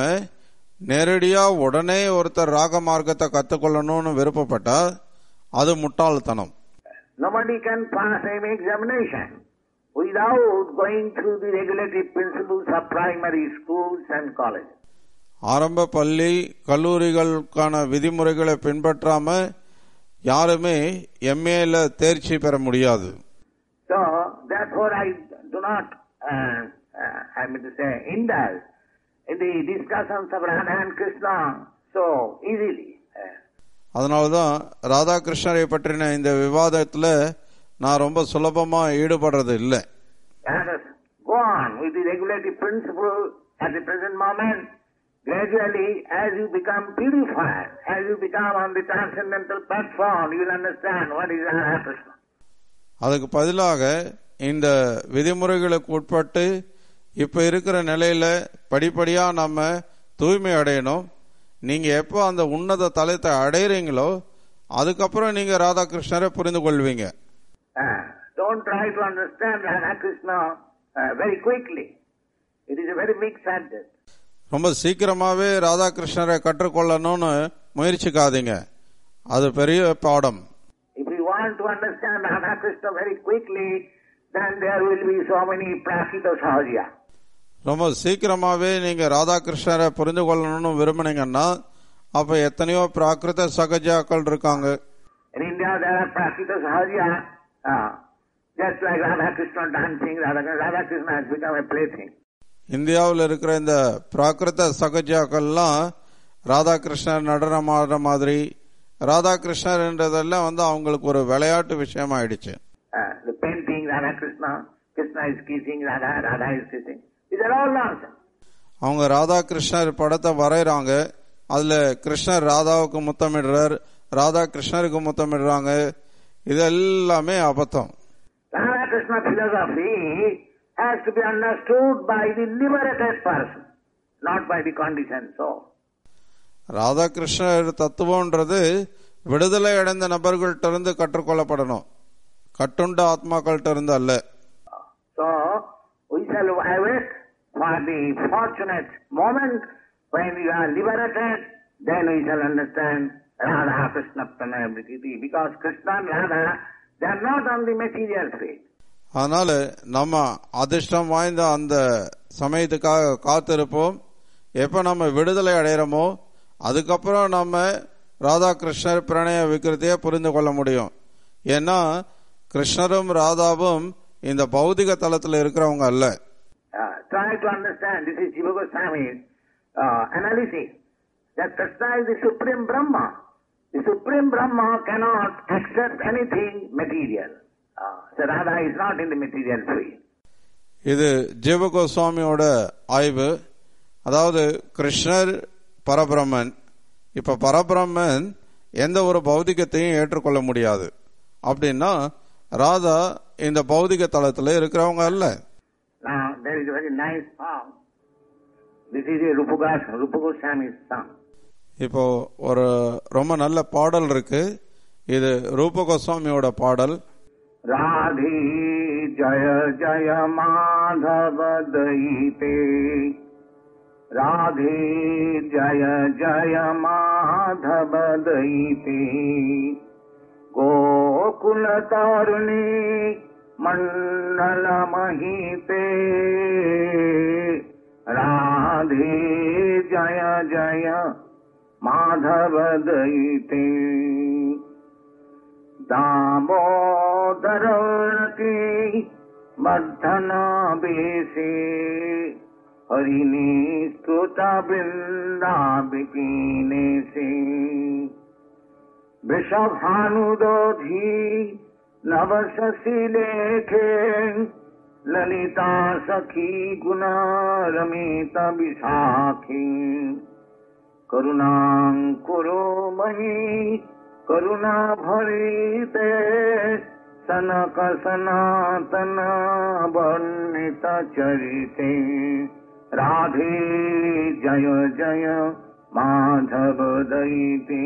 Speaker 1: நேரடியா உடனே ஒருத்தர் ராக மார்க்கத்தை கத்துக்கொள்ளணும்னு விருப்பப்பட்டா அது முட்டாள்தனம்
Speaker 2: Nobody can pass an examination without going through the regulative principles of primary schools and colleges.
Speaker 1: ஆரம்ப பள்ளி கல்லூரிகளுக்கான விதிமுறைகளை பின்பற்றாம யாருமே எம்ஏல தேர்ச்சி பெற முடியாது
Speaker 2: So, therefore I do not, uh, uh, I mean to say, indulge in the discussions of Radha and Krishna so easily. Uh,
Speaker 1: அதனாலதான் ராதாகிருஷ்ணரை பற்றின இந்த விவாதத்துல நான் ரொம்ப சுலபமா ஈடுபடுறது இல்லை
Speaker 2: Let us go on with the regulative principle at the present moment. Gradually, as you become purified, as you become on the transcendental platform, you will understand what is Radha Krishna.
Speaker 1: அதுக்கு பதிலாக இந்த விதிமுறைகளுக்கு உட்பட்டு இப்ப இருக்கிற நிலையில படிப்படியா நம்ம தூய்மை அடையணும் நீங்க எப்போ அந்த உன்னத தலத்தை அடையிறீங்களோ அதுக்கப்புறம் நீங்க ராதாகிருஷ்ணரை புரிந்து கொள்வீங்க
Speaker 2: Uh, don't try to understand Radha Krishna uh, very quickly. It is a very big subject.
Speaker 1: ரொம்ப சீக்கிரமாவே ராதாகிருஷ்ணரை கற்றுக்கொள்ளணும்னு முயற்சிக்காதீங்க அது பெரிய பாடம்
Speaker 2: If you want to understand Radha Krishna very quickly, then there will be so many prakita sahajya.
Speaker 1: ரொம்ப சீக்கிரமாவே நீங்க ராதாகிருஷ்ணரை புரிந்து கொள்ளணும்னு விரும்புனீங்கன்னா அப்ப எத்தனையோ பிராகிருத சகஜாக்கள் இருக்காங்க
Speaker 2: In India, there are prakita sahajya, uh, just like Radha Krishna dancing, Radha, Radha Krishna has become a plaything.
Speaker 1: இந்தியாவில் இருக்கிற இந்த பிராகிருத சகஜாக்கள்லாம் ராதாகிருஷ்ணர் நடனம் ஆடுற மாதிரி ராதாகிருஷ்ணர்ன்றதெல்லாம் வந்து அவங்களுக்கு ஒரு விளையாட்டு விஷயமா ஆயிடுச்சு
Speaker 2: Uh, the painting Radha Krishna, Krishna is kissing Radha, Radha is kissing. These are all nonsense.
Speaker 1: அவங்க ராதாகிருஷ்ணர் படத்தை வரைகிறாங்க அதுல கிருஷ்ணர் ராதாவுக்கு முத்தமிடுறார் ராதா கிருஷ்ணருக்கு முத்தமிடுறாங்க இது எல்லாமே அபத்தம்
Speaker 2: Radha Krishna philosophy has to be understood by the liberated person, not by the conditioned soul.
Speaker 1: ராதாகிருஷ்ணர் தத்துவம்ன்றது விடுதலை அடைந்த நபர்கள்ட்ட இருந்து கற்றுக்கொள்ளப்படணும் கட்டுண்ட ஆத்மாக்கள்கிட்ட இருந்து அல்ல
Speaker 2: So, we shall await for the fortunate moment when we are liberated, then we shall understand Radha Krishna Pranayamriti. Because Krishna and Radha, they are not on the material field.
Speaker 1: அதனால நம்ம அதிர்ஷ்டம் வாய்ந்த அந்த சமயத்துக்காக காத்திருப்போம் எப்ப நம்ம விடுதலை அடைகிறோமோ அதுக்கப்புறம் நம்ம ராதாகிருஷ்ணர் பிரணய விக்கிரத்தையே புரிந்து கொள்ள முடியும் ஏன்னா கிருஷ்ணரும் ராதாவும் இந்த பௌதிக தளத்துல இருக்கிறவங்க அல்ல
Speaker 2: Uh, try to understand, this is Jiva Goswami's uh, analysis, that Krishna is the Supreme Brahma. The Supreme Brahma cannot accept anything material. Uh, so Radha is not in the material field.
Speaker 1: இது ஜீவகோஸ்வாமியோட ஆய்வு அதாவது கிருஷ்ணர் பரபிரம்மன் இப்ப பரபிரம்மன் எந்த ஒரு பௌதிகத்தையும் ஏற்றுக்கொள்ள முடியாது அப்படின்னா ராதா இந்த பௌதிக தளத்துல இருக்கிறவங்க அல்ல
Speaker 2: Now, there is a very nice song. This is a Rupagas, Rupa Goswami's song.
Speaker 1: இப்போ ஒரு ரொம்ப நல்ல பாடல் இருக்கு இது ரூப கோஸ்வாமியோட பாடல்
Speaker 2: राधे जय जय माधव दयिते राधे जय जय माधव दयिते गोकुल तारुणी मण्डल महिते राधे जय जय माधव दयिते दामोदरती मर्धना बेसे हरिणी स्तुता वृंदा बिकीने से वृषभानुदोधी नवशशि लेखे ललिता सखी गुणा रमित विशाखी करुणां कुरु मयि करुणा भरिते सनक सनातन वर्णित चरिते राधे जय जय Madhav दयिते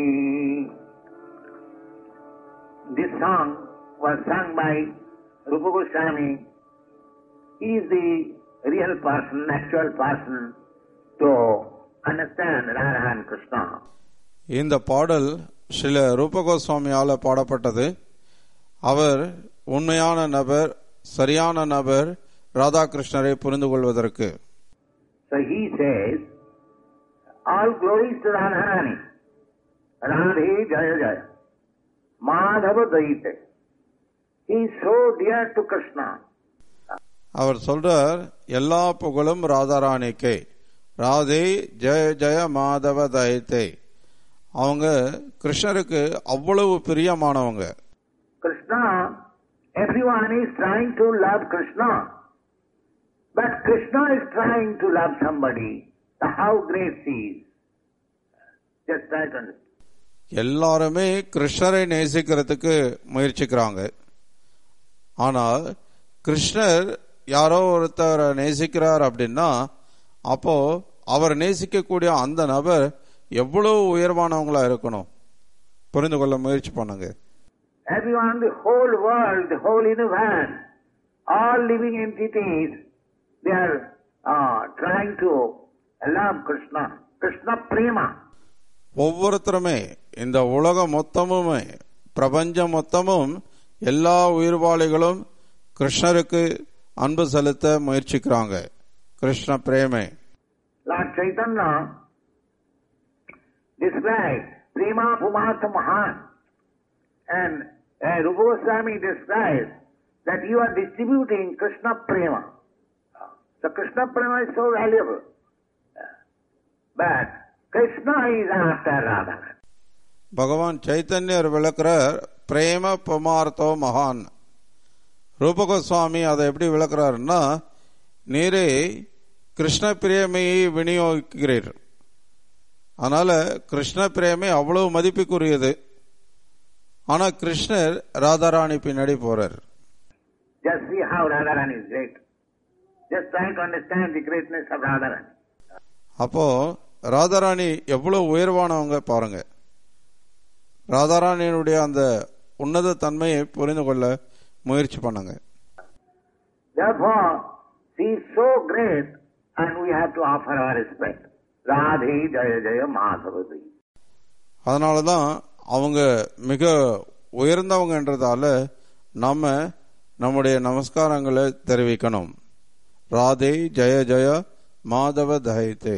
Speaker 2: This song was sung by Rupa Goswami. He is the real person, actual person to understand Radha and Krishna.
Speaker 1: இந்த பாடல் சில ரூப கோஸ்வாமியால பாடப்பட்டது அவர் உண்மையான நபர் சரியான நபர் ராதாகிருஷ்ணரை புரிந்து கொள்வதற்கு
Speaker 2: So he says, all glories to Radharani. Radhe Jaya Jaya. Madhava Daite. He is so dear to Krishna.
Speaker 1: அவர் சொல்றார் எல்லா புகழும் ராதாராணிக்கே ராதே ஜெய ஜெய மாதவ தயத்தே அவங்க கிருஷ்ணருக்கு அவ்வளவு பிரியமானவங்க
Speaker 2: Krishna, everyone is trying to love Krishna. But Krishna is trying to love somebody. How great he is. Just try to understand.
Speaker 1: எல்லாருமே கிருஷ்ணரை நேசிக்கிறதுக்கு முயற்சிக்கிறாங்க ஆனால் கிருஷ்ணர் யாரோ ஒருத்தரை நேசிக்கிறார் அப்படின்னா அப்போ அவர் நேசிக்கக்கூடிய அந்த நபர் எவ்வளவு உயர்வானவங்களா இருக்கணும் புரிந்து கொள்ள முயற்சி பண்ணுங்க
Speaker 2: Everyone, the whole world, the whole universe, all living entities, they are uh, trying to love Krishna. Krishna Prema.
Speaker 1: ஒவ்வொருத்தருமே இந்த உலகம் மொத்தமுமே பிரபஞ்சம் மொத்தமும் எல்லா உயிர்வாளிகளும் கிருஷ்ணருக்கு அன்பு செலுத்த முயற்சிக்கிறாங்க கிருஷ்ண பிரேமை
Speaker 2: Lord Chaitanya described Prema Pumatha Mahan. And uh, Rupa Goswami describes that you are distributing Krishna Prema. So Krishna Prema is so valuable. But Krishna is after Radha.
Speaker 1: பகவான் சைத்தன்யர் விளக்குறார் பிரேம பமார்த்தோ மகான் ரூபகோஸ்வாமி அதை எப்படி விளக்குறாருன்னா நீரே கிருஷ்ண பிரேமையை விநியோகிக்கிறீர் அதனால கிருஷ்ண பிரேமை அவ்வளவு மதிப்புக்குரியது ஆனா கிருஷ்ணர் ராதாராணி பின்னாடி போறார்
Speaker 2: Just see how Radharani is great. Just try to understand the greatness of Radharani.
Speaker 1: அப்போ ராதாராணி எவ்வளவு உயர்வானவங்க பாருங்க ராதாராணியினுடைய அந்த உன்னத தன்மையை புரிந்து கொள்ள முயற்சி பண்ணுங்க
Speaker 2: Therefore, she is so great and we have to offer our respect. Radhe Jaya Jaya Madhavati.
Speaker 1: அதனாலதான் அவங்க மிக உயர்ந்தவங்கன்றதால நாம நம்முடைய நமஸ்காரங்களை தெரிவிக்கணும் ராதே ஜெய ஜெய Madhava தஹிதே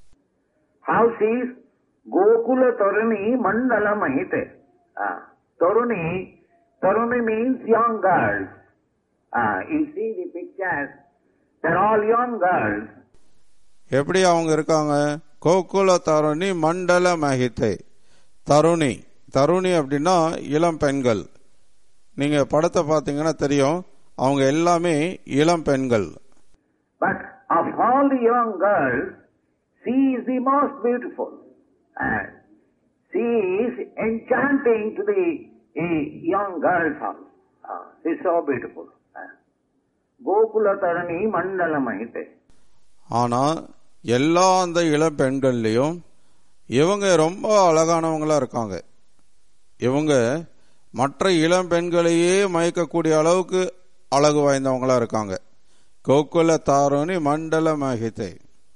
Speaker 2: How she is Gokula Taruni Mandala Mahite. Ah, Taruni, Taruni means young girls. Ah, you see the pictures, they're all young girls.
Speaker 1: எப்படி அவங்க இருக்காங்க கோகுல தருணி மண்டல மகித்தை தருணி தருணி அப்படின்னா இளம் பெண்கள் நீங்க படத்தை பார்த்தீங்கன்னா தெரியும் அவங்க எல்லாமே இளம் பெண்கள்
Speaker 2: But of all the young girls, she is the most beautiful. And she is enchanting to the eh, young girls also. Ah, she is so beautiful. Ah. Gokula Tarani Mandala Mahite.
Speaker 1: ஆனா எல்லா அந்த இளம் பெண்கள்லயும் இவங்க ரொம்ப அழகானவங்களா இருக்காங்க இவங்க மற்ற இளம் பெண்களையே மயக்கக்கூடிய அளவுக்கு அழகு வாய்ந்தவங்களா இருக்காங்க கோகுல தாருணி மண்டல மகிதை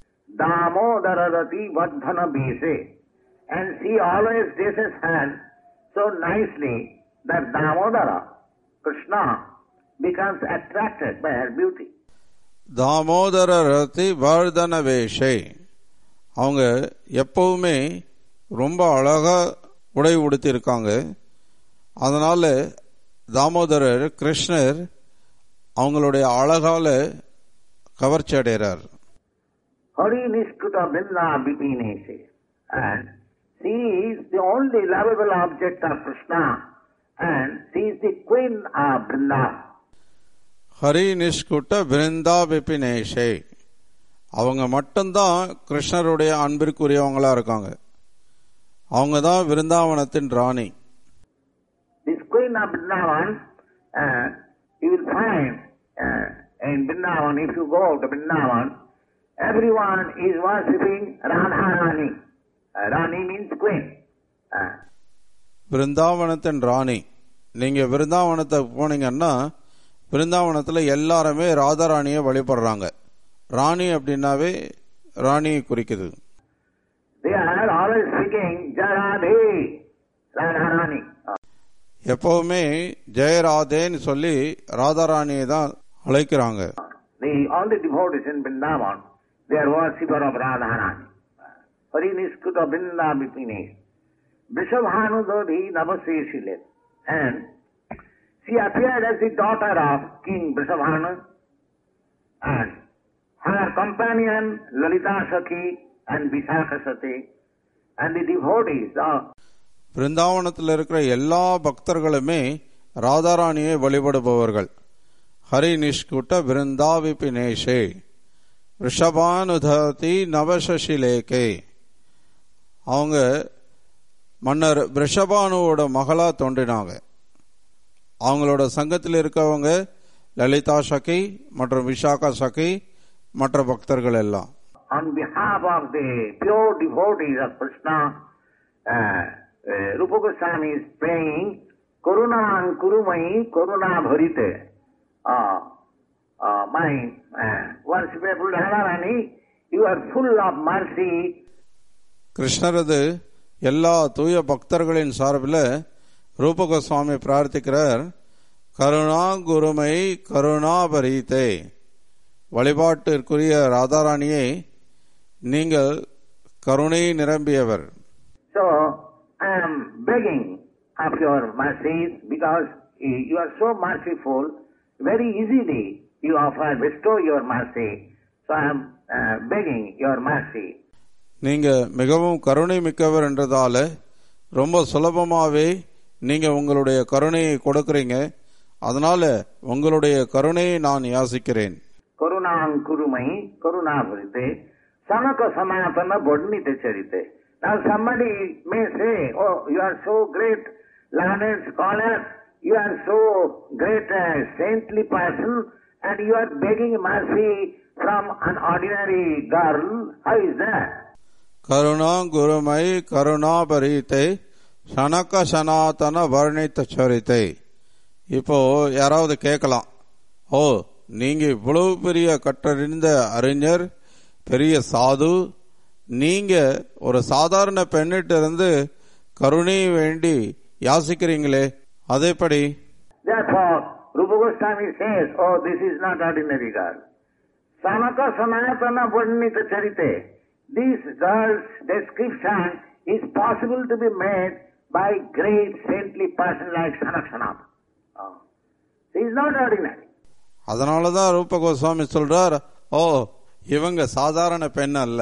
Speaker 2: Damodarati Vadhana Bese. And she always dresses her so nicely that Damodara, Krishna, becomes attracted by her beauty.
Speaker 1: Damodara ரதி வர்தன வேஷை அவங்க எப்பவுமே ரொம்ப அழகா உடை உடுத்தி இருக்காங்க அதனால தாமோதரர் கிருஷ்ணர் அவங்களுடைய அழகால கவர்ச்சி அடைகிறார்
Speaker 2: Hari Nishkuta Vrinda Vipinese. And she is the only lovable object of Krishna and she is the queen of Vrindavan.
Speaker 1: Hari நிஷ்குட்ட Brinda விபினேஷே அவங்க மட்டும்தான் கிருஷ்ணருடைய அன்பிற்குரியவங்களா இருக்காங்க அவங்க தான் விருந்தாவனத்தின் ராணி
Speaker 2: This queen of Vrindavan, uh, you will find uh, in Vrindavan, if you go to Vrindavan, everyone is worshipping Radharani. Uh, Rani means queen. Uh,
Speaker 1: விருந்தாவனத்தின் ராணி நீங்க விருந்தாவனத்தை போனீங்கன்னா விருந்தாவனத்துல எல்லாருமே ராதாராணியை வழிபடுறாங்க ராணி அப்படின்னாவே ராணியை குறிக்குது
Speaker 2: they are always speaking Jaradhe, Radharani. Uh,
Speaker 1: எப்பவுமே ஜெயராதேன்னு சொல்லி ராதாராணியை தான் அழைக்கிறாங்க
Speaker 2: the all the devotees in Vrindavan, they are worshipper of Radharani. Hari Niskuta Vrinda Vipine. Vrishabhanu Dodhi Navasesile. And she appeared as the daughter of King Vrishabhanu and her companion Lalita Sakhi and Vishakha Sati and the devotees of
Speaker 1: பிருந்தாவனத்தில் இருக்கிற எல்லா பக்தர்களுமே ராதாராணியை வழிபடுபவர்கள் ஹரி நிஷ்குட்ட பிருந்தாவிபினேஷே ரிஷபானுததி நவசசிலேகே அவங்க மன்னர் ரிஷபானுவோட மகளா தோன்றினாங்க அவங்களோட சங்கத்தில் இருக்கவங்க லலிதா சகி மற்றும் விஷாகா சகி மற்ற பக்தர்கள் எல்லாம்
Speaker 2: on behalf of the pure devotees of Krishna, uh, uh, Rupa Goswami is praying, Karunan Kurumai Karuna Bharite. Uh, uh, my uh, worshipful Radharani, you are full of mercy
Speaker 1: கிருஷ்ணரது எல்லா தூய பக்தர்களின் சார்பில் ரூபகோஸ்வாமி பிரார்த்திக்கிறார் கருணா குருமை கருணாபரீதே வழிபாட்டிற்குரிய ராதாராணியை நீங்கள் கருணை நிரம்பியவர்
Speaker 2: So I am begging of your mercies because eh, you are so merciful, very easily you offer, bestow your mercy. So I am uh, begging your mercy.
Speaker 1: நீங்க மிகவும் கருணை மிக்கவர் என்றதால ரொம்ப சுலபமாவே நீங்க உங்களுடைய கருணையை கொடுக்கறீங்க அதனால உங்களுடைய கருணையை நான் யாசிக்கிறேன்
Speaker 2: करुणां कुरुमयि करुणाभृते सनक सनातन वर्णित चरिते Now somebody may say, oh, you are so great learned scholar, you are so great uh, saintly person, and you are begging mercy from an ordinary girl. How is that?
Speaker 1: Karuna குருமை கருணாபரீத்தை Sanaka சனாதன வர்ணித்த சரித்தை இப்போ யாராவது கேட்கலாம் ஓ நீங்க இவ்வளவு பெரிய கற்றறிந்த அறிஞர் பெரிய சாது நீங்க ஒரு சாதாரண பெண்ணிட்ட இருந்து கருணை வேண்டி யாசிக்கிறீங்களே அதேபடி
Speaker 2: Therefore, Rupa Goswami says, oh, this is not ordinary girl. Sanaka Sanatana Varnita Charite. This girl's description is possible to be made by great saintly person like Sanak Sanat. Oh. She is not ordinary.
Speaker 1: அதனாலதான் ரூப கோஸ்வாமி சொல்றார் ஓ இவங்க சாதாரண பெண் அல்ல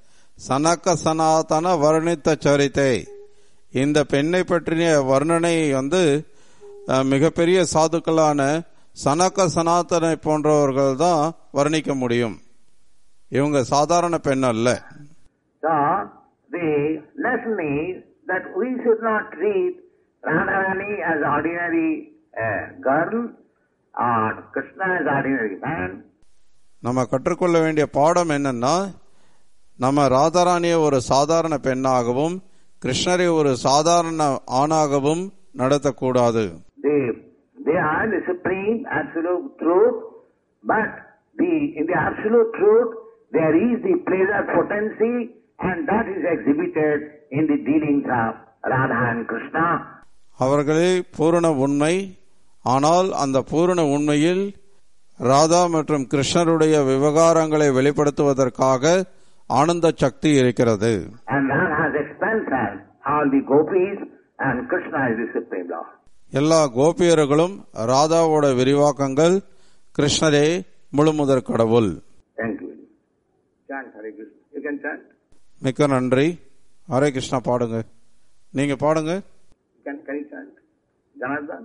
Speaker 1: சனக்க சனாதன வர்ணித்த சரித்தை இந்த பெண்ணை பற்றிய வர்ணனை வந்து அஹ், மிகப்பெரிய சாதுக்களான சனக்க சனாதனை போன்றவர்கள் தான் வர்ணிக்க முடியும் இவங்க சாதாரண பெண் அல்ல
Speaker 2: So, the lesson is that we should not treat Radharani as ordinary uh, girl or Krishna as ordinary man.
Speaker 1: நம்ம கற்றுக்கொள்ள வேண்டிய பாடம் என்னன்னா நம்ம ராதாராணியை ஒரு சாதாரண பெண்ணாகவும் கிருஷ்ணரை ஒரு சாதாரண ஆணாகவும் நடத்தக்கூடாது
Speaker 2: They, they are the supreme absolute truth, but the, in the absolute truth there is the pleasure potency and that is exhibited in the dealings of Radha and Krishna.
Speaker 1: அவர்களே பூரண உண்மை ஆனால் அந்த பூரண உண்மையில் ராதா மற்றும் கிருஷ்ணருடைய விவகாரங்களை வெளிப்படுத்துவதற்காக ஆனந்த சக்தி இருக்கிறது
Speaker 2: And Radha's expansion, all the gopis and Krishna is the supreme Lord.
Speaker 1: எல்லா கோபியர்களும் ராதாவோட விரிவாக்கங்கள் கிருஷ்ணரே முழுமுதற் கடவுள்
Speaker 2: Thank you. Chant Hare Krishna. You can chant.
Speaker 1: மிக்க நன்றி ஹரே கிருஷ்ணா பாடுங்க நீங்க பாடுங்க
Speaker 2: Can, can you chant? Janardhan?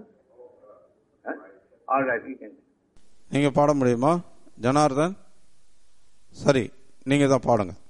Speaker 2: Huh? All right, you can.
Speaker 1: நீங்க பாட முடியுமா ஜனார்தன் சரி நீங்க தான் பாடுங்க